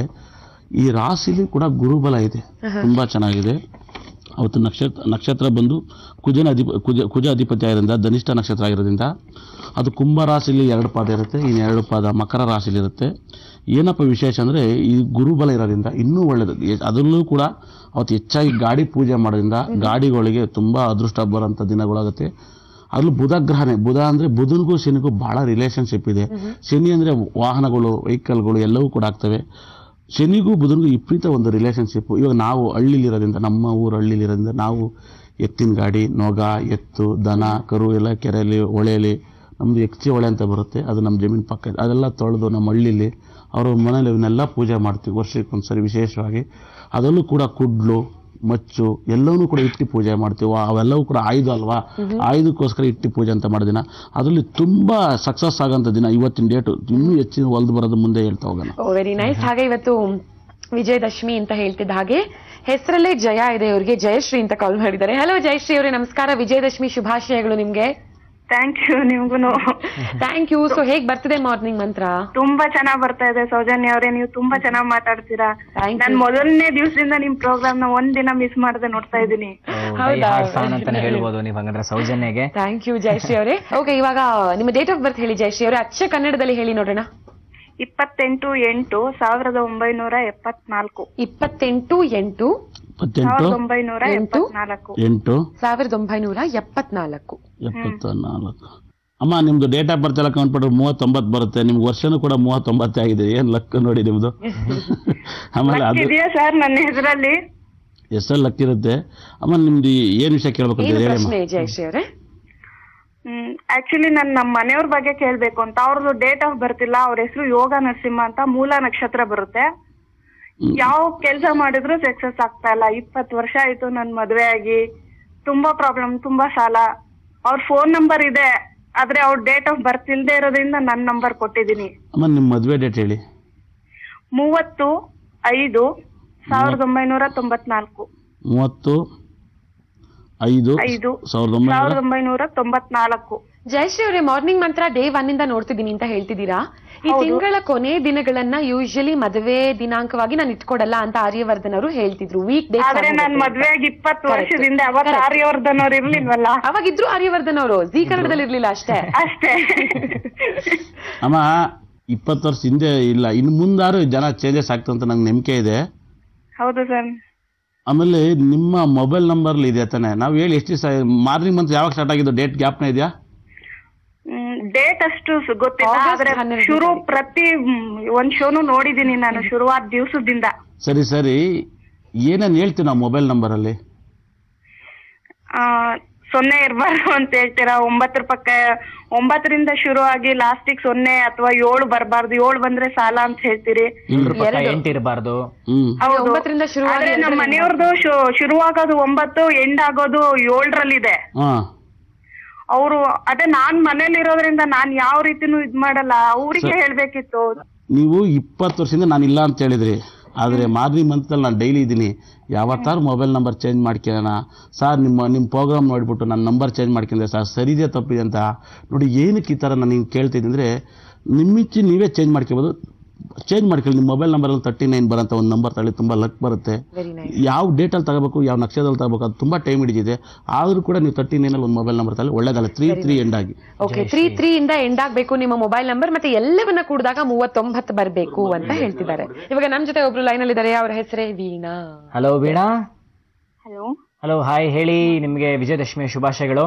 ಈ ರಾಶಿಲಿ ಕೂಡ ಗುರುಬಲ ಇದೆ ತುಂಬಾ ಚೆನ್ನಾಗಿದೆ ಅವತ್ತು ನಕ್ಷತ್ರ ನಕ್ಷತ್ರ ಬಂದು ಕುಜನ ಅಧಿಪ ಕುಜ ಕುಜ ಅಧಿಪತಿ ಆಗಿರೋದ್ರಿಂದ ಧನಿಷ್ಠ ನಕ್ಷತ್ರ ಆಗಿರೋದ್ರಿಂದ ಅದು ಕುಂಭ ರಾಶಿಲಿ ಎರಡು ಪಾದ ಇರುತ್ತೆ ಇನ್ನು ಎರಡು ಪಾದ ಮಕರ ರಾಶಿಲಿ ಇರುತ್ತೆ ಏನಪ್ಪ ವಿಶೇಷ ಅಂದರೆ ಈ ಗುರುಬಲ ಇರೋದ್ರಿಂದ ಇನ್ನೂ ಒಳ್ಳೆಯದು ಎ- ಅದರಲ್ಲೂ ಕೂಡ ಅವತ್ತು ಹೆಚ್ಚಾಗಿ ಗಾಡಿ ಪೂಜೆ ಮಾಡೋದ್ರಿಂದ ಗಾಡಿಗಳಿಗೆ ತುಂಬ ಅದೃಷ್ಟ ಬರೋಂಥ ದಿನಗಳಾಗುತ್ತೆ ಅದ್ರಲ್ಲೂ ಬುಧ ಗ್ರಹನೇ ಬುಧ ಅಂದ್ರೆ ಬುಧನಿಗೂ ಶನಿಗೂ ಬಹಳ ರಿಲೇಶನ್ಶಿಪ್ ಇದೆ ಶನಿ ಅಂದ್ರೆ ವಾಹನಗಳು ವೆಹಿಕಲ್ಗಳು ಎಲ್ಲವೂ ಕೂಡ ಆಗ್ತವೆ ಶನಿಗೂ ಬುಧನಿಗೂ ವಿಪರೀತ ಒಂದು ರಿಲೇಶನ್ಶಿಪ್ ಇವಾಗ ನಾವು ಹಳ್ಳಿಲಿರೋದ್ರಿಂದ ನಮ್ಮ ಊರು ಹಳ್ಳಿಲಿರೋದ್ರಿಂದ ನಾವು ಎತ್ತಿನ ಗಾಡಿ ನೊಗ ಎತ್ತು ದನ ಕರು ಎಲ್ಲ ಕೆರೆಯಲ್ಲಿ ಹೊಳೆಯಲ್ಲಿ ನಮ್ಮದು ಎಕ್ಚಿ ಹೊಳೆ ಅಂತ ಬರುತ್ತೆ ಅದು ನಮ್ಮ ಜಮೀನು ಪಕ್ಕ ಇದೆ. ಅದೆಲ್ಲ ತೊಳೆದು ನಮ್ಮ ಹಳ್ಳಿಲಿ ಅವ್ರ ಮನೇಲಿ ಇವನ್ನೆಲ್ಲ ಪೂಜೆ ಮಾಡ್ತೀವಿ ವರ್ಷಕ್ಕೊಂದ್ಸರಿ ವಿಶೇಷವಾಗಿ ಅದರಲ್ಲೂ ಕೂಡ ಕುಡ್ಲು ಮಚ್ಚು ಎಲ್ಲವನ್ನೂ ಕೂಡ ಇಟ್ಟು ಪೂಜೆ ಮಾಡ್ತೀವಿ ಅವೆಲ್ಲವೂ ಕೂಡ ಆಯುಧ ಅಲ್ವಾ ಆಯುಧಕ್ಕೋಸ್ಕರ ಇಟ್ಟು ಪೂಜೆ ಅಂತ ಮಾಡೋ ದಿನ ಅದರಲ್ಲಿ ತುಂಬಾ ಸಕ್ಸಸ್ ಆಗೋಂಥ ದಿನ ಇವತ್ತಿನ ಡೇಟು ಇನ್ನೂ ಹೆಚ್ಚಿನ ಹೊಲ್ದು ಬರೋದು ಮುಂದೆ ಹೇಳ್ತಾ ಹೋಗೋಣ ವೆರಿ ನೈಸ್ ಹಾಗೆ ಇವತ್ತು ವಿಜಯದಶಮಿ ಅಂತ ಹೇಳ್ತಿದ್ದ ಹಾಗೆ ಹೆಸರಲ್ಲೇ ಜಯ ಇದೆ ಇವರಿಗೆ ಜಯಶ್ರೀ ಅಂತ ಕಾಲ್ ಮಾಡಿದ್ದಾರೆ ಹಲೋ ಜಯಶ್ರೀ ಅವರೇ ನಮಸ್ಕಾರ ವಿಜಯದಶಮಿ ಶುಭಾಶಯಗಳು ನಿಮ್ಗೆ ಥ್ಯಾಂಕ್ ಯು ನಿಮ್ಗೂನು ಥ್ಯಾಂಕ್ ಯು ಸೊ ಹೇಗ್ ಬರ್ತಿದೆ ಮಾರ್ನಿಂಗ್ ಮಂತ್ರ ತುಂಬಾ ಚೆನ್ನಾಗ್ ಬರ್ತಾ ಇದೆ ಸೌಜನ್ಯ ಅವರೇ ನೀವು ತುಂಬಾ ಚೆನ್ನಾಗ್ ಮಾತಾಡ್ತೀರಾ Thank ನಾನ್ ಮೊದಲನೇ ದಿವಸದಿಂದ ನಿಮ್ ಪ್ರೋಗ್ರಾಮ್ ನ ಒಂದ್ ದಿನ ಮಿಸ್ ಮಾಡದೆ ನೋಡ್ತಾ ಇದ್ದೀನಿ ಹೌದಾ? ಫ್ಯಾನ್ ಅಂತಾನೆ ಹೇಳ್ಬೋದು ನೀವು ಹಂಗಂದ್ರೆ ಸೌಜನ್ಯಗೆ ಥ್ಯಾಂಕ್ ಯು ಜಯಶ್ರೀ ಅವರೇ ಓಕೆ ಇವಾಗ ನಿಮ್ಮ ಡೇಟ್ ಆಫ್ ಬರ್ತ್ ಹೇಳಿ ಜಯಶ್ರೀ ಅವರೇ ಅಚ್ಚ ಕನ್ನಡದಲ್ಲಿ ಹೇಳಿ ನೋಡೋಣ ಇಪ್ಪತ್ತೆಂಟು ಎಂಟು ಸಾವಿರದ ಒಂಬೈನೂರ ಎಪ್ಪತ್ನಾಲ್ಕು ಇಪ್ಪತ್ತೆಂಟು ಎಂಟು ಇಪ್ಪತ್ತೆಂಟು ಸಾವಿರದ ಒಂಬೈನೂರ ಎಂಟು? ಎಪ್ಪತ್ನಾಲ್ಕು ಎಂಟು ಸಾವಿರದ ಒಂಬೈನೂರ ಎಪ್ಪತ್ನಾಲ್ಕು ಎಪ್ಪತ್ತ ನಾಲ್ಕು ಅಮ್ಮ ನಿಮ್ದು ಡೇಟ್ ಆಫ್ ಬರ್ತ್ ಎಲ್ಲ ಕೌಂಟ್ ಮಾಡಿದ್ರೆ ಮೂವತ್ತೊಂಬತ್ತು ಬರುತ್ತೆ ನಿಮ್ಗೆ ವರ್ಷನೂ ಕೂಡ ಮೂವತ್ತೊಂಬತ್ತೇ ಆಗಿದೆ ಏನ್ ಲಕ್ ನೋಡಿ ನಿಮ್ದು ಆಮೇಲೆ ಅದು ಇದೆಯಾ ಸರ್ ನನ್ನ ಹೆಸರಲ್ಲಿ ಎಷ್ಟೆಲ್ಲ ಲಕ್ ಇರುತ್ತೆ ಅಮ್ಮ ನಿಮ್ದು ಏನ್ ವಿಷಯ ಕೇಳ್ಬೇಕು ಅಂತ ಏನು ಹೇಳಿ ಅಮ್ಮ ಪ್ರಶ್ನೆ ಜಯಶ್ರೀ ಅವರೇ ಹ್ಮ್ ಆಕ್ಚುಲಿ ನನ್ ನಮ್ಮ ಮನೆಯವ್ರ ಬಗ್ಗೆ ಕೇಳ್ಬೇಕು ಅಂತ ಅವ್ರದ್ದು ಡೇಟ್ ಆಫ್ ಬರ್ತ್ ಇಲ್ಲ ಅವ್ರ ಹೆಸರು ಯೋಗ ನರಸಿಂಹ ಅಂತ ಮೂಲ ನಕ್ಷತ್ರ ಬರುತ್ತೆ ಯಾವ ಕೆಲಸ ಮಾಡಿದ್ರು ಸಕ್ಸಸ್ ಆಗ್ತಾ ಇಲ್ಲ ಇಪ್ಪತ್ತು ವರ್ಷ ಆಯ್ತು ನನ್ ಮದ್ವೆ ಆಗಿ ತುಂಬಾ ಪ್ರಾಬ್ಲಮ್ ತುಂಬಾ ಸಾಲ ಅವ್ರ ಫೋನ್ ನಂಬರ್ ಇದೆ ಆದ್ರೆ ಅವ್ರ ಡೇಟ್ ಆಫ್ ಬರ್ತ್ ಇಲ್ದೇ ಇರೋದ್ರಿಂದ ನನ್ ನಂಬರ್ ಕೊಟ್ಟಿದ್ದೀನಿ ಅಮ್ಮ ನಿಮ್ಮ ಮದುವೆ ಡೇಟ್ ಹೇಳಿ ಮೂವತ್ತು ಐದು ಸಾವಿರದ ಒಂಬೈನೂರ ತೊಂಬತ್ನಾಲ್ಕು ಮೂವತ್ತು ಐದು ಐದು ಸಾವಿರದ ಒಂಬೈನೂರ ಸಾವಿರದ ಒಂಬೈನೂರ ತೊಂಬತ್ನಾಲ್ಕು ಜಯಶ್ರೀ ಅವರೇ ಮಾರ್ನಿಂಗ್ ಮಂತ್ರ ಡೇ ಒನ್ ಇಂದ ನೋಡ್ತಿದ್ದೀನಿ ಅಂತ ಹೇಳ್ತಿದ್ದೀರಾ ಈ ತಿಂಗಳ ಕೊನೆ ದಿನಗಳನ್ನ ಯೂಶಲಿ ಮದುವೆ ದಿನಾಂಕವಾಗಿ ನಾನು ಇಟ್ಕೊಡಲ್ಲ ಅಂತ ಆರ್ಯವರ್ಧನ್ ಅವರು ಹೇಳ್ತಿದ್ರು ವೀಕ್ ಡೇ ಆದ್ರೆ ನಾನ್ ಮದ್ವೆ ಆಗಿ ಇಪ್ಪತ್ತು ವರ್ಷದಿಂದ ಅವತ್ತು ಆರ್ಯವರ್ಧನ್ ಅವ್ರು ಇರ್ಲಿಲ್ವಲ್ಲ ಅವಾಗಿದ್ರು ಆರ್ಯವರ್ಧನ್ ಅವರು ಜಿ ಕನ್ನಡದಲ್ಲಿ ಇರ್ಲಿಲ್ಲ ಅಷ್ಟೇ ಅಷ್ಟೇ ಅಮ್ಮ ಇಪ್ಪತ್ತು ವರ್ಷ ಹಿಂದೆ ಇಲ್ಲ ಇನ್ನು ಮುಂದಾರು ಜನ ಚೇಂಜಸ್ ಆಗ್ತಂತ ನಂಗೆ ನಂಬಿಕೆ ಇದೆ ಹೌದು ಸರ್ ಆಮೇಲೆ ನಿಮ್ಮ ಮೊಬೈಲ್ ನಂಬರ್ಲಿ ಇದೆ ತಾನೆ ನಾವು ಹೇಳಿ ಎಷ್ಟು ದಿವಸ ಮಾರ್ನಿಂಗ್ ಮಂತ್ ಯಾವಾಗ ಸ್ಟಾರ್ಟ್ ಆಗಿದ್ದು ಡೇಟ್ ಗ್ಯಾಪ್ನ ಇದೆಯಾ ಡೇಟ್ ಅಷ್ಟು ಸು- ಗೊತ್ತಿಲ್ಲ August ಆದ್ರೆ ಹನ್ನೆರಡನೇ ಶುರು ಪ್ರತಿ ಮ್, ಒಂದ್ ಶೋನು ನೋಡಿದೀನಿ ನಾನು ಶುರುವಾದ ದಿವಸದಿಂದ ಸರಿ ಸರಿ ಏನೇನು ಹೇಳ್ತೀವಿ ನಾವು ಮೊಬೈಲ್ ನಂಬರಲ್ಲಿ ಆ, ಸೊನ್ನೆ ಇರಬಾರ್ದು ಅಂತ ಹೇಳ್ತೀರಾ ಒಂಬತ್ತರ ಪಕ್ಕ ಒಂಬತ್ತರಿಂದ ಶುರು ಆಗಿ ಲಾಸ್ಟಿಗೆ ಸೊನ್ನೆ ಅಥವಾ ಏಳು ಬರಬಾರ್ದು ಏಳು ಬಂದ್ರೆ ಸಾಲ ಅಂತ ಹೇಳ್ತೀರಿ ಎಂಟ್ರ ಪಕ್ಕ ಎಂಟು ಇರಬಾರ್ದು ಹ್ಮ್ ಹೌದು ಒಂಬತ್ತರಿಂದ ಶುರುವಾಗಿ ಆದ್ರೆ ನಮ್ಮ ಎರಡರಲ್ಲಿ ಮನೆಯವ್ರದ್ದು ಶು- ಶುರುವಾಗೋದು ಒಂಬತ್ತು ಎಂಡ್ ಆಗೋದು ಏಳರಲ್ಲಿದೆ ಹಾ ಅವರು ಅದೇ ನಾನ್ ಮನೇಲಿ ಇರೋದ್ರಿಂದ ನಾನ್ ಯಾವ ರೀತಿನೂ ಇದ್ ಮಾಡಲ್ಲ ಅವ್ರಿಗೆ ಹೇಳ್ಬೇಕಿತ್ತು ನೀವು ಇಪ್ಪತ್ತು ವರ್ಷದಿಂದ ನಾನು ಇಲ್ಲ ಅಂತ ಹೇಳಿದ್ರಿ ಆದರೆ ಮಾರ್ನಿಂಗ್ ಮಂತಲ್ಲಿ ನಾನು ಡೈಲಿ ಇದ್ದೀನಿ ಯಾವತ್ತಾರು ಮೊಬೈಲ್ ನಂಬರ್ ಚೇಂಜ್ ಮಾಡ್ಕೊಳ್ಳೋಣ ಸರ್ ನಿಮ್ಮ ನಿಮ್ಮ ಪ್ರೋಗ್ರಾಮ್ ನೋಡಿಬಿಟ್ಟು ನನ್ನ ನಂಬರ್ ಚೇಂಜ್ ಮಾಡ್ಕೊಂಡೆ ಸರ್ ಸರಿದೆ ತಪ್ಪಿದೆ ಅಂತ ನೋಡಿ ಏನಕ್ಕೆ ಈ ಥರ ನಾನು ಹಿಂಗೆ ಕೇಳ್ತಿದ್ದೀನಿ ಅಂದರೆ ನಿಮ್ಮಿಚ್ಚಿ ನೀವೇ ಚೇಂಜ್ ಮಾಡ್ಕೋಬೋದು ಚೇಂಜ್ ಮಾಡ್ಕೊಳ್ಳಿ ನಿಮ್ಮ ಮೊಬೈಲ್ ನಂಬರಲ್ಲಿ ತರ್ಟಿ ನೈನ್ ಬರೋಂಥ ಒಂದು ನಂಬರ್ ತಗೊಳ್ಳಿ ತುಂಬ ಲಕ್ ಬರುತ್ತೆ ವೆರಿ ನೈಸ್ ಯಾವ ಡೇಟಲ್ಲಿ ತಗೋಬೇಕು ಯಾವ ನಕ್ಷತ್ರದಲ್ಲಿ ತಗೋಬೇಕು ಅದು ತುಂಬ ಟೈಮ್ ಹಿಡಿದಿದೆ ಆದರೂ ಕೂಡ ನೀವು ತರ್ಟಿ ನೈನಲ್ಲಿ ಒಂದು ಮೊಬೈಲ್ ನಂಬರ್ ತಗೊಳ್ಳಿ ಒಳ್ಳೇದಲ್ಲ ತ್ರೀ ತ್ರೀ ಎಂಡ್ ಆಗಿ ಓಕೆ ತ್ರೀ ತ್ರೀ ಇಂದ ಎಂಡ್ ಆಗ್ಬೇಕು ನಿಮ್ಮ ಮೊಬೈಲ್ ನಂಬರ್ ಮತ್ತೆ ಎಲ್ಲವನ್ನ ಕೂಡಿದಾಗ ಮೂವತ್ತೊಂಬತ್ತು ಬರಬೇಕು ಅಂತ ಹೇಳ್ತಿದ್ದಾರೆ ಇವಾಗ ನಮ್ ಜೊತೆ ಒಬ್ರು ಲೈನ್ ಅಲ್ಲಿ ಇದ್ದಾರೆ ಅವ್ರ ಹೆಸರೇ Veena hello Veena hello hello hi ಹೇಳಿ ನಿಮ್ಗೆ ವಿಜಯದಶಮಿ ಶುಭಾಶಯಗಳು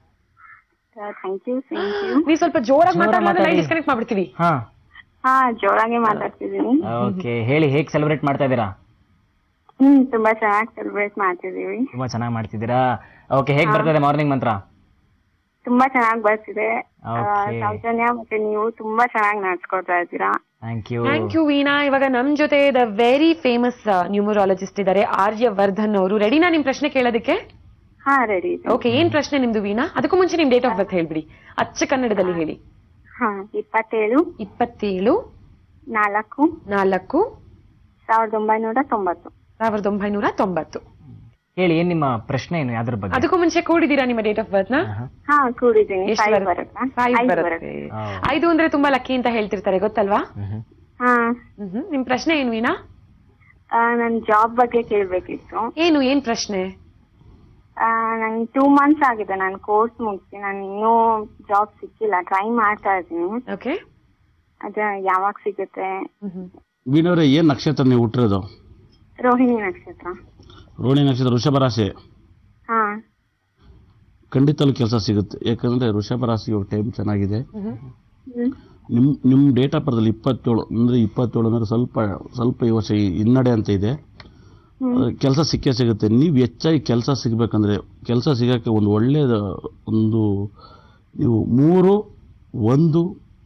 ಥ್ಯಾಂಕ್ ಯು ಥ್ಯಾಂಕ್ ಯು ನೀವ್ ಸ್ವಲ್ಪ ಜೋರಾಗಿ ಜೋರಾಗ್ ಮಾತಾಡೋದ್ರೆ ಮಾತಾಡಿ. ಡಿಸ್ಕನೆಕ್ಟ್ ಮಾಡ್ಬಿಡ್ತೀವಿ ಹಾ ಹಾ ಜೋರಾಗಿ ಮಾತಾಡ್ತಿದ್ದೀನಿ ಓಕೆ ಹೇಳಿ ಹೇಗ್ ಸೆಲೆಬ್ರೇಟ್ ಮಾಡ್ತಾ ಇದ್ದೀರಾ ಹ್ಮ್ ತುಂಬಾ ಚೆನ್ನಾಗಿ ಸೆಲೆಬ್ರೇಟ್ ಮಾಡ್ತಿದೀವಿ ತುಂಬಾ ಚೆನ್ನಾಗಿ ಮಾಡ್ತಿದ್ದೀರಾ ಓಕೆ ಹೇಗ್ ಬರ್ತದೆ ಮಾರ್ನಿಂಗ್ ಮಂತ್ರ ತುಂಬಾ ಚೆನ್ನಾಗಿ ಬರ್ತಿದೆ ಆ, Okay. ಸೌಜನ್ಯ ಮತ್ತೆ ನೀವು ತುಂಬಾ ಚೆನ್ನಾಗಿ ನಡ್ಸ್ಕೊಡ್ತಾ ಇದ್ದೀರಾ thank you thank you Veena ಇವಾಗ ನಮ್ ಜೊತೆ ದ ವೆರಿ ಫೇಮಸ್ ನ್ಯೂಮರಾಲಜಿಸ್ಟ್ ಇದ್ದಾರೆ ಆರ್ಯವರ್ಧನ್ ಅವರು ರೆಡಿನಾ ನಿಮ್ ಪ್ರಶ್ನೆ ಕೇಳೋದಕ್ಕೆ ಹಾ ರೆಡಿ ಓಕೆ ಏನ್ ಪ್ರಶ್ನೆ ನಿಮ್ದು ವೀಣಾ ಅದಕ್ಕೂ ಮುಂಚೆ ನಿಮ್ ಡೇಟ್ ಆಫ್ ಬರ್ತ್ ಹೇಳ್ಬಿಡಿ ಅಚ್ಚ ಕನ್ನಡದಲ್ಲಿ ಹೇಳಿ ಹಾ ಇಪ್ಪತ್ತೇಳು ಇಪ್ಪತ್ತೇಳು ನಾಲ್ಕು ನಾಲ್ಕು ಸಾವಿರದ ಒಂಬೈನೂರ ತೊಂಬತ್ತು ಸಾವಿರದ ಒಂಬೈನೂರ ತೊಂಬತ್ತು ಹೇಳಿ ಏನ್ ನಿಮ್ಮ ಪ್ರಶ್ನೆ ಏನು ಯಾವ್ದ್ರ ಬಗ್ಗೆ ಅದಕ್ಕೂ ಮುಂಚೆ ಕೂಡಿದೀರಾ ನಿಮ್ಮ ಡೇಟ್ ಆಫ್ ಬರ್ತ್ ನ ಹಾ ಕೂಡಿದ್ದೀನಿ ಎಷ್ಟು ಫೈವ್ ಬರುತ್ತೆ ಬರುತ್ತಾ ಫೈವ್ ಐದು ಬರುತ್ತೆ ಹಾ. ಐದು ಅಂದ್ರೆ ತುಂಬಾ ಲಕ್ಕಿ ಅಂತ ಹೇಳ್ತಿರ್ತಾರೆ ಗೊತ್ತಲ್ವಾ ಹಾ ಮ್ಹ್ಮ್. ನಿಮ್ ಪ್ರಶ್ನೆ ಏನು ವೀಣಾ ಆ, ನನ್ ಜಾಬ್ ಬಗ್ಗೆ ಕೇಳ್ಬೇಕಿತ್ತು ಏನು ಏನ್ ಪ್ರಶ್ನೆ ಆ, ನಂಗೆ ಟೂ ಮಂತ್ಸ್ ಆಗಿದೆ ನಾನು ಕೋರ್ಸ್ ಮುಗಿಸಿ ನಾನು ಇನ್ನೂ ಜಾಬ್ ಸಿಕ್ಕಿಲ್ಲ ಟ್ರೈ ಮಾಡ್ತಾ ಇದ್ದೀನಿ ಓಕೆ ಅದೇ ಯಾವಾಗ ಸಿಗುತ್ತೆ ವೀಣವ್ರೆ ಏನು ನಕ್ಷತ್ರ ನೀವು ಹುಟ್ಟಿರೋದು ರೋಹಿಣಿ ನಕ್ಷತ್ರ ರೋಹಿಣಿ ನಕ್ಷತ್ರ ವೃಷಭ ರಾಶಿ ಹಾ ಖಂಡಿತಲ್ಲೂ ಕೆಲಸ ಸಿಗುತ್ತೆ ಯಾಕಂದ್ರೆ ವೃಷಭ ರಾಶಿ ಟೈಮ್ ಚೆನ್ನಾಗಿದೆ ಹ್ಮ್. ನಿಮ್ಮ ನಿಮ್ಮ ಡೇಟ್ ಆಫ್ ಬರ್ದಲ್ಲಿ ಇಪ್ಪತ್ತೇಳು ಅಂದರೆ ಇಪ್ಪತ್ತೇಳು ಅಂದರೆ ಸ್ವಲ್ಪ ಸ್ವಲ್ಪ ಈ ವರ್ಷ ಈ ಹಿನ್ನಡೆ ಅಂತ ಇದೆ ಕೆಲಸ ಸಿಕ್ಕೇ ಸಿಗುತ್ತೆ ನೀವು ಹೆಚ್ಚಾಗಿ ಕೆಲಸ ಸಿಗಬೇಕಂದ್ರೆ ಕೆಲಸ ಸಿಗೋಕ್ಕೆ ಒಂದು ಒಳ್ಳೆಯದ ಒಂದು ನೀವು ಮೂರು ಒಂದು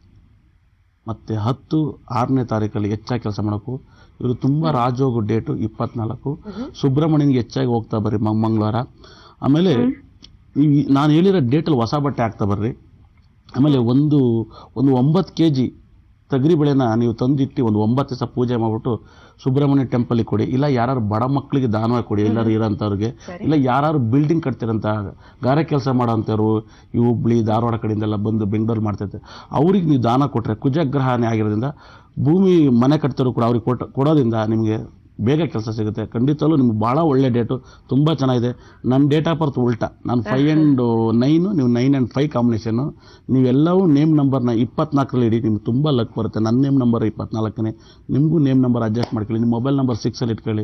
ಮತ್ತು ಹತ್ತು ಆರನೇ ತಾರೀಕಲ್ಲಿ ಹೆಚ್ಚಾಗಿ ಕೆಲಸ ಮಾಡೋಕ್ಕೂ ಇವರು ತುಂಬ ರಾಜೋಗು ಡೇಟು ಇಪ್ಪತ್ನಾಲ್ಕು ಸುಬ್ರಹ್ಮಣ್ಯನಿಗೆ ಹೆಚ್ಚಾಗಿ ಹೋಗ್ತಾ ಬರ್ರಿ ಮಂಗ್ ಮಂಗಳವಾರ ಆಮೇಲೆ ನೀವು ಈ- ನಾನು ಹೇಳಿರೋ ಡೇಟಲ್ಲಿ ಹೊಸ ಬಟ್ಟೆ ಹಾಕ್ತಾ ಬರ್ರಿ ಆಮೇಲೆ ಒಂದು ಒಂದು ಒಂಬತ್ತು ಕೆ ಜಿ ತಗರಿ ಬೇಳೆನ ನೀವು ತಂದಿಟ್ಟು ಒಂದು ಒಂಬತ್ತು ದಿವಸ ಪೂಜೆ ಮಾಡಿಬಿಟ್ಟು ಸುಬ್ರಹ್ಮಣ್ಯ ಟೆಂಪಲ್ಗೆ ಕೊಡಿ ಇಲ್ಲ ಯಾರು ಬಡ ಮಕ್ಕಳಿಗೆ ದಾನವಾಗಿ ಕೊಡಿ ಎಲ್ಲರೂ ಇರೋಂಥವ್ರಿಗೆ ಇಲ್ಲ ಯಾರು ಬಿಲ್ಡಿಂಗ್ ಕಟ್ತಿರೋಂಥ ಗಾರೆ ಕೆಲಸ ಮಾಡೋಂಥವ್ರು ಈ ಹುಬ್ಳಿ ಧಾರವಾಡ ಕಡೆಯಿಂದೆಲ್ಲ ಬಂದು ಬೆಂಗಳೂರು ಮಾಡ್ತಿರ್ತಾರೆ ಅವ್ರಿಗೆ ನೀವು ದಾನ ಕೊಟ್ಟರೆ ಕುಜಗ್ರಹಣೆ ಆಗಿರೋದ್ರಿಂದ ಭೂಮಿ ಮನೆ ಕಟ್ತಿರೋ ಕೂಡ ಅವ್ರಿಗೆ ಕೊಟ್ಟು ಕೊಡೋದ್ರಿಂದ ನಿಮಗೆ ಬೇಗ ಕೆಲಸ ಸಿಗುತ್ತೆ ಖಂಡಿತಲ್ಲೂ ನಿಮ್ಗೆ ಭಾಳ ಒಳ್ಳೆ ಡೇಟು ತುಂಬ ಚೆನ್ನಾಗಿದೆ ನನ್ನ ಡೇಟ್ ಆಫ್ ಬರ್ತ್ ಉಲ್ಟಾ ನಾನು ಫೈವ್ ಆ್ಯಂಡ್ ನೈನು ನೀವು ನೈನ್ ಆ್ಯಂಡ್ ಫೈವ್ ಕಾಂಬಿನೇಷನ್ನು ನೀವೆಲ್ಲವೂ ನೇಮ್ ನಂಬರ್ನ ಇಪ್ಪತ್ನಾಲ್ಕರಲ್ಲಿ ಇಡಿ ನಿಮ್ಗೆ ತುಂಬ ಲಕ್ ಬರುತ್ತೆ ನನ್ನ ನೇಮ್ ನಂಬರ್ ಇಪ್ಪತ್ನಾಲ್ಕನೇ ನಿಮಗೂ ನೇಮ್ ನಂಬರ್ ಅಡ್ಜಸ್ಟ್ ಮಾಡ್ಕೊಳ್ಳಿ ನಿಮ್ಮ ಮೊಬೈಲ್ ನಂಬರ್ ಸಿಕ್ಸಲ್ಲಿ ಇಟ್ಕೊಳ್ಳಿ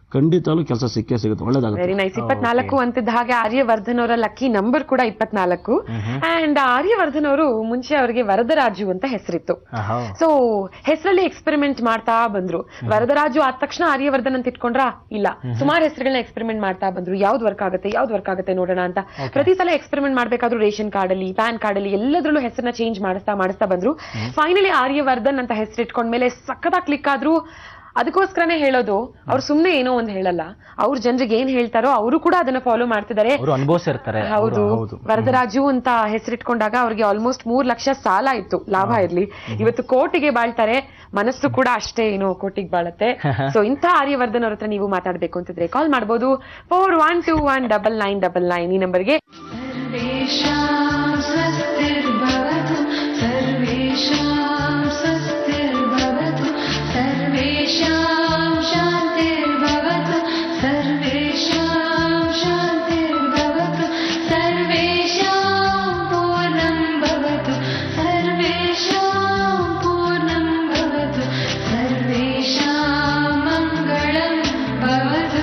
ಖಂಡಿತವಾಗ್ಲೂ ಕೆಲಸ ಸಿಕ್ಕೇ ಸಿಗುತ್ತೆ ವೆರಿ ಒಳ್ಳೇದಾಗುತ್ತೆ ನೈಸ್ ಇಪ್ಪತ್ನಾಲ್ಕು ಅಂತಿದ್ದ ಹಾಗೆ ಆರ್ಯವರ್ಧನ್ ಅವರ ಲಕ್ಕಿ ನಂಬರ್ ಕೂಡ ಇಪ್ಪತ್ನಾಲ್ಕು ಅಂಡ್ ಆರ್ಯವರ್ಧನ್ ಅವರು ಮುಂಚೆ ಅವರಿಗೆ ವರದರಾಜು ಅಂತ ಹೆಸರಿತ್ತು ಆಹಾ. ಸೊ ಹೆಸರಲ್ಲಿ ಎಕ್ಸ್ಪೆರಿಮೆಂಟ್ ಮಾಡ್ತಾ ಬಂದ್ರು ವರದರಾಜು ಆದ ತಕ್ಷಣ ಆರ್ಯವರ್ಧನ್ ಅಂತ ಇಟ್ಕೊಂಡ್ರ ಇಲ್ಲ ಸುಮಾರು ಹೆಸರುಗಳನ್ನ ಎಕ್ಸ್ಪೆರಿಮೆಂಟ್ ಮಾಡ್ತಾ ಬಂದ್ರು ಯಾವ್ದು ವರ್ಕ್ ಆಗುತ್ತೆ ಯಾವ್ದು ವರ್ಕ್ ಆಗುತ್ತೆ ನೋಡೋಣ ಅಂತ ಪ್ರತಿ ಸಲ ಎಕ್ಸ್ಪೆರಿಮೆಂಟ್ ಮಾಡ್ಬೇಕಾದ್ರೂ ರೇಷನ್ ಕಾರ್ಡ್ ಅಲ್ಲಿ ಪ್ಯಾನ್ ಕಾರ್ಡ್ ಅಲ್ಲಿ ಎಲ್ಲದ್ರಲ್ಲೂ ಹೆಸರನ್ನ ಚೇಂಜ್ ಮಾಡಿಸ್ತಾ ಮಾಡಿಸ್ತಾ ಬಂದ್ರು ಫೈನಲಿ ಆರ್ಯವರ್ಧನ್ ಅಂತ ಹೆಸರು ಇಟ್ಕೊಂಡ್ಮೇಲೆ ಸಖತ್ತಾಗಿ ಕ್ಲಿಕ್ ಆದ್ರು ಅದಕ್ಕೋಸ್ಕರನೇ ಹೇಳೋದು ಅವ್ರು ಸುಮ್ನೆ ಏನೋ ಒಂದ್ ಹೇಳಲ್ಲ ಅವ್ರ ಜನರಿಗೆ ಏನ್ ಹೇಳ್ತಾರೋ ಅವರು ಕೂಡ ಅದನ್ನ ಫಾಲೋ ಮಾಡ್ತಿದ್ದಾರೆ ಅವರು ಅನುಭವಿಸಿರ್ತಾರೆ ಹೌದು ಅವ್ರು- ಹೌದು ವರದರಾಜು ಅಂತ ಹೆಸರಿಟ್ಕೊಂಡಾಗ ಅವ್ರಿಗೆ ಆಲ್ಮೋಸ್ಟ್ ಮೂರ್ ಲಕ್ಷ ಸಾಲ ಇತ್ತು ಲಾಭ ಇರ್ಲಿ ಇವತ್ತು ಕೋಟಿಗೆ ಬಾಳ್ತಾರೆ ಮನಸ್ಸು ಕೂಡ ಅಷ್ಟೇ ಏನು ಕೋಟಿಗೆ ಬಾಳತ್ತೆ ಸೊ ಇಂಥ ಆರ್ಯವರ್ಧನ್ ಅವ್ರ ಹತ್ರ ನೀವು ಮಾತಾಡ್ಬೇಕು ಅಂತಿದ್ರೆ ಕಾಲ್ ಮಾಡ್ಬೋದು four one two one double nine double nine ಈ ನಂಬರ್ಗೆ सर्वेषां स्वस्तिर्भवतु सर्वेषां स्वस्तिर्भवतु सर्वेषां शान्तिर्भवतु सर्वेषां शान्तिर्भवतु सर्वेषां पूर्णं भवतु सर्वेषां पूर्णं भवतु सर्वेषां मङ्गलं भवतु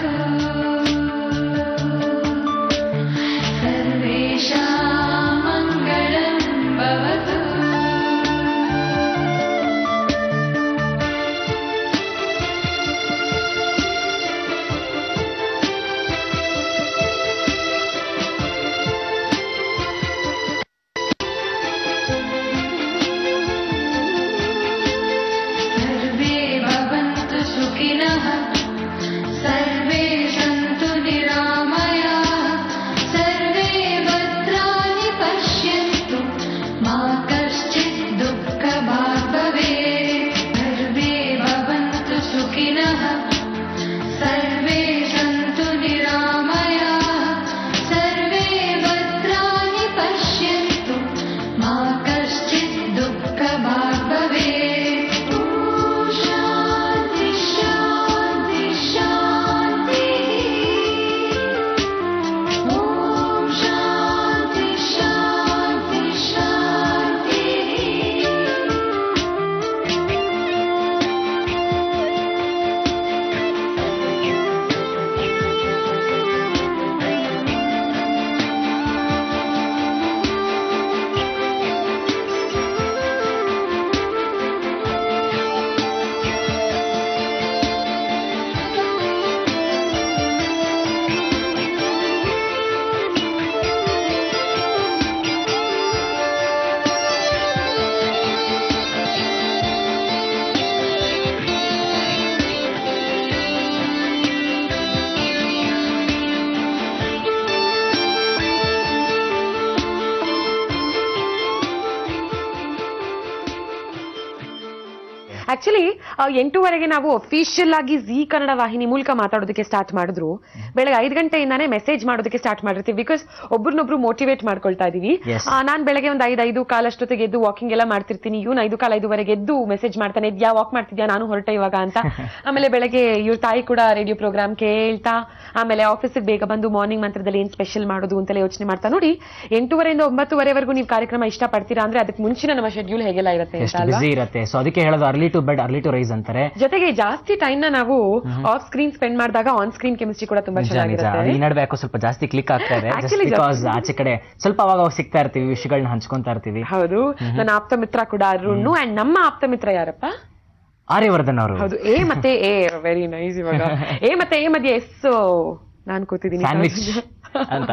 सर्वेषां मङ्गलं भवतु सर्वे भवन्तु सुखिनः सर्वे सन्तु निरामयाः सर्वे भद्राणि पश्यन्तु मा कश्चित् दुःखभाग् भवेत् सर्वे भवन्तु सुखिनः सर्वे सन्तु निरामयाः सर्वे भद्राणि पश्यन्तु मा कश्चित् दुःखभाग् भवेत् ॐ शान्ति शान्ति शान्तिः ॐ शान्ति शान्ति शान्तिः ಆಕ್ಚುಲಿ ಎಂಟೂವರೆಗೆ ನಾವು ಅಫಿಷಿಯಲ್ ಆಗಿ ಜಿ ಕನ್ನಡ ವಾಹಿನಿ ಮೂಲಕ ಮಾತಾಡೋದಕ್ಕೆ ಸ್ಟಾರ್ಟ್ ಮಾಡಿದ್ರು ಬೆಳಗ್ಗೆ ಐದು ಗಂಟೆಯಿಂದಾನೇ ಮೆಸೇಜ್ ಮಾಡೋದಕ್ಕೆ ಸ್ಟಾರ್ಟ್ ಮಾಡಿರ್ತೀವಿ ಬಿಕಾಸ್ ಒಬ್ರನ್ನೊಬ್ರು ಮೋಟಿವೇಟ್ ಮಾಡ್ಕೊಳ್ತಾ ಇದೀವಿ Yes. ಆ, ನಾನ್ ಬೆಳಗ್ಗೆ ಒಂದು ಐದು ಐದು ಕಾಲಷ್ಟೊತ್ತಿಗೆ ಎದ್ದು ವಾಕಿಂಗ್ ಎಲ್ಲ ಮಾಡ್ತಿರ್ತೀನಿ ಇವ್ನು ಐದು ಕಾಲ ಐದುವರೆಗೆ ಎದ್ದು ಮೆಸೇಜ್ ಮಾಡ್ತಾನೆ ಇದ್ಯಾ ವಾಕ್ ಮಾಡ್ತಿದ್ಯಾ ನಾನು ಹೊರಟೆ ಇವಾಗ ಅಂತ ಆಮೇಲೆ ಬೆಳಗ್ಗೆ ಇವ್ರ ತಾಯಿ ಕೂಡ ರೇಡಿಯೋ ಪ್ರೋಗ್ರಾಮ್ ಕೇಳ್ತಾ ಆಮೇಲೆ ಆಫೀಸಿಗೆ ಬೇಗ ಬಂದು ಮಾರ್ನಿಂಗ್ ಮಂತ್ರದಲ್ಲಿ ಏನ್ ಸ್ಪೆಷಲ್ ಮಾಡೋದು ಅಂತೆಲ್ಲ ಯೋಚನೆ ಮಾಡ್ತಾ ನೋಡಿ ಎಂಟೂವರೆಯಿಂದ ಒಂಬತ್ತುವರೆವರೆಗೂ ನೀವು ಕಾರ್ಯಕ್ರಮ ಇಷ್ಟ ಪಡ್ತೀರಾ ಅಂದ್ರೆ ಅದಕ್ಕೆ ಮುಂಚಿನ ನಮ್ಮ ಶೆಡ್ಯೂಲ್ ಹೇಗೆಲ್ಲ ಇರುತ್ತೆ ಅಂತ ಎಷ್ಟು ಅಲ್ವಾ ಬಿಸಿ ಇರುತ್ತೆ ಸೊ ಅದಕ್ಕೆ ಹೇಳೋದು early to bed early to rise ಅಂತಾರೆ ಜೊತೆಗೆ ಜಾಸ್ತಿ ಟೈಮ್ ನ ನಾವು ಆಫ್ ಸ್ಕ್ರೀನ್ ಸ್ಪೆಂಡ್ ಮಾಡಿದಾಗ ಆನ್ ಸ್ಕ್ರೀನ್ ಕೆಮಿಸ್ಟ್ರಿ ಕೂಡ ತುಂಬಾ ನಿಜ ನಿಜ ಅದು ಚೆನ್ನಾಗಿರುತ್ತೆ ಈ ನಡುವೆ ಯಾಕೋ ಸ್ವಲ್ಪ ಜಾಸ್ತಿ ಕ್ಲಿಕ್ ಆಗ್ತಾ ಇದೆ ಜಸ್ಟ್ Actually, ಬಿಕಾಸ್ ಆಚೆ ಕಡೆ ಸ್ವಲ್ಪ ಅವಾಗ ಅವಾಗ ಸಿಗ್ತಾ ಇರ್ತೀವಿ ವಿಷಯಗಳನ್ನ ಹಂಚ್ಕೊಂತಾ ಇರ್ತೀವಿ ಹೌದು ನನ್ನ ಆಪ್ತ ಮಿತ್ರ ಕೂಡ ಅರುಣ್ ಅಂಡ್ ನಮ್ಮ ಆಪ್ತ ಮಿತ್ರ ಯಾರಪ್ಪ ಆರ್ಯವರ್ಧನ್ ಅವರು ಹೌದು ಎ ಮತ್ತೆ ಎ ವೆರಿ ನೈಸ್ ಇವಾಗ ಎ ಮತ್ತೆ ಎ ಮಧ್ಯೆ ಎಸ್ ನಾನ್ ಕೂತಿದ್ದೀನಿ ಸ್ಯಾಂಡ್ವಿಚ್ ಅಂತ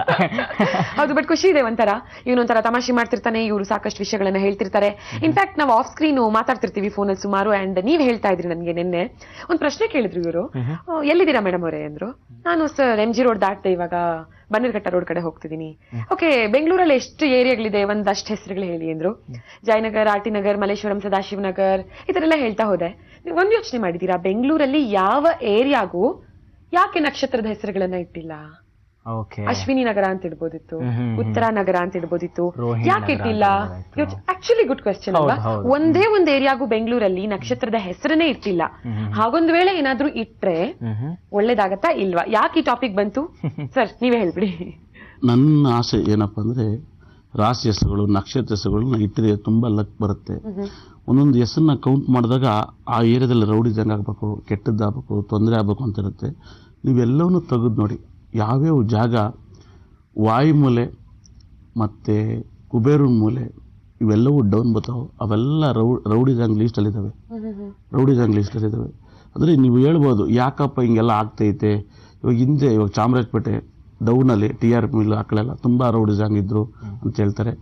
ಹೌದು ಬಟ್ ಖುಷಿ ಇದೆ ಒಂಥರ ಇವನೊಂಥರ ತಮಾಷೆ ಮಾಡ್ತಿರ್ತಾನೆ ಇವರು ಸಾಕಷ್ಟು ವಿಷಯಗಳನ್ನ ಹೇಳ್ತಿರ್ತಾರೆ ಇನ್ಫ್ಯಾಕ್ಟ್ ನಾವು ಆಫ್ ಸ್ಕ್ರೀನ್ ಮಾತಾಡ್ತಿರ್ತೀವಿ ಫೋನಲ್ಲಿ ಸುಮಾರು ಅಂಡ್ ನೀವ್ ಹೇಳ್ತಾ ಇದ್ರಿ ನನ್ಗೆ ನಿನ್ನೆ ಒಂದ್ ಪ್ರಶ್ನೆ ಕೇಳಿದ್ರು ಇವರು ಎಲ್ಲಿದ್ದೀರಾ ಮೇಡಮ್ ಅವರೇ ಅಂದ್ರು ನಾನು ಸರ್ ಎಂ ಜಿ ರೋಡ್ ದಾಟ್ದೆ ಇವಾಗ ಬನ್ನರ್ಘಟ್ಟ ರೋಡ್ ಕಡೆ ಹೋಗ್ತಿದ್ದೀನಿ ಓಕೆ ಬೆಂಗಳೂರಲ್ಲಿ ಎಷ್ಟು ಏರಿಯಾಗಳಿದೆ ಒಂದಷ್ಟು ಹೆಸರುಗಳು ಹೇಳಿ ಅಂದ್ರು ಜಯನಗರ್ ಆರ್ ಟಿ ನಗರ್ ಮಲ್ಲೇಶ್ವರಂ ಸದಾಶಿವನಗರ್ ಈ ತರ ಎಲ್ಲ ಹೇಳ್ತಾ ಹೋದೆ ನೀವು ಒಂದ್ ಯೋಚನೆ ಮಾಡಿದೀರಾ ಬೆಂಗಳೂರಲ್ಲಿ ಯಾವ ಏರಿಯಾಗೂ ಯಾಕೆ ನಕ್ಷತ್ರದ ಹೆಸರುಗಳನ್ನ ಇಟ್ಟಿಲ್ಲ ಓಕೆ ಅಶ್ವಿನಿ ನಗರ ಅಂತ ಇಡ್ಬೋದಿತ್ತು ಹ್ಮ್, ಹ್ಮ್, ಹ್ಮ್. ಉತ್ತರ ನಗರ ಅಂತ ಇಡ್ಬೋದಿತ್ತು ರೋಹಿಣಿ ಯಾಕೆ ನಗರ ಇಟ್ಟಿಲ್ಲ ಅಂತ ಇಡ್ಬೋದಾಯ್ತು. ಆಕ್ಚುಲಿ ಗುಡ್ ಕ್ವೆಶ್ಚನ್ ಅಲ್ವಾ ಹೌದು, ಹೌದು. ಒಂದೇ ಒಂದ್ ಏರಿಯಾಗೂ ಬೆಂಗಳೂರಲ್ಲಿ ನಕ್ಷತ್ರದ ಹೆಸರನ್ನೇ ಇಟ್ಟಿಲ್ಲ ಹ್ಮ್, ಹ್ಮ್. ಹಾಗೊಂದ್ ವೇಳೆ ಏನಾದ್ರೂ ಇಟ್ರೆ ಹ್ಮ್ ಹ್ಮ್ ಒಳ್ಳೇದಾಗತ್ತಾ ಇಲ್ವಾ ಯಾಕೆ ಈ ಟಾಪಿಕ್ ಬಂತು ಸರ್ ನೀವೇ ಹೇಳ್ಬಿಡಿ ನನ್ನ ಆಸೆ ಏನಪ್ಪ ಅಂದರೆ ರಾಶಿ ಹೆಸರುಗಳು ನಕ್ಷತ್ರ ಹೆಸರುಗಳನ್ನ ಇಟ್ಟರೆ ತುಂಬ ಲಕ್ ಬರುತ್ತೆ ಒಂದೊಂದು ಹೆಸರನ್ನ ಕೌಂಟ್ ಮಾಡಿದಾಗ ಆ ಏರಿಯಾದಲ್ಲಿ ರೌಡಿ ಜಂಗ್ ಆಗಬೇಕು ಕೆಟ್ಟದ್ದಾಗಬೇಕು ತೊಂದರೆ ಆಗಬೇಕು ಅಂತ ಇರುತ್ತೆ ನೀವೆಲ್ಲವನ್ನೂ ತೆಗೆದು ನೋಡಿ ಯಾವ್ಯಾವ ಜಾಗ ವಾಯುಮೂಲೆ ಮತ್ತು ಕುಬೇರನ ಮೂಲೆ ಇವೆಲ್ಲವೂ ಡೌನ್ ಬರ್ತಾವೆ ಅವೆಲ್ಲ ರೌ ರೌಡಿ ಜಾಂಗ್ ಲೀಸ್ಟಲ್ಲಿದ್ದಾವೆ ರೌಡಿ ಜಾಂಗ್ ಲೀಸ್ಟಲ್ಲಿದ್ದಾವೆ ಅಂದರೆ ನೀವು ಹೇಳ್ಬೋದು ಯಾಕಪ್ಪ ಹಿಂಗೆಲ್ಲ ಆಗ್ತೈತೆ ಇವಾಗ ಹಿಂದೆ ಇವಾಗ ಚಾಮರಾಜಪೇಟೆ ಡೌನಲ್ಲಿ ಟಿ ಆರ್ ಮಿಲ್ ಆ ಕಡೆ ಎಲ್ಲ ತುಂಬ ರೌಡಿ ಜಾಂಗ್ ಇದ್ರು ಅಂತ ಹೇಳ್ತಾರೆ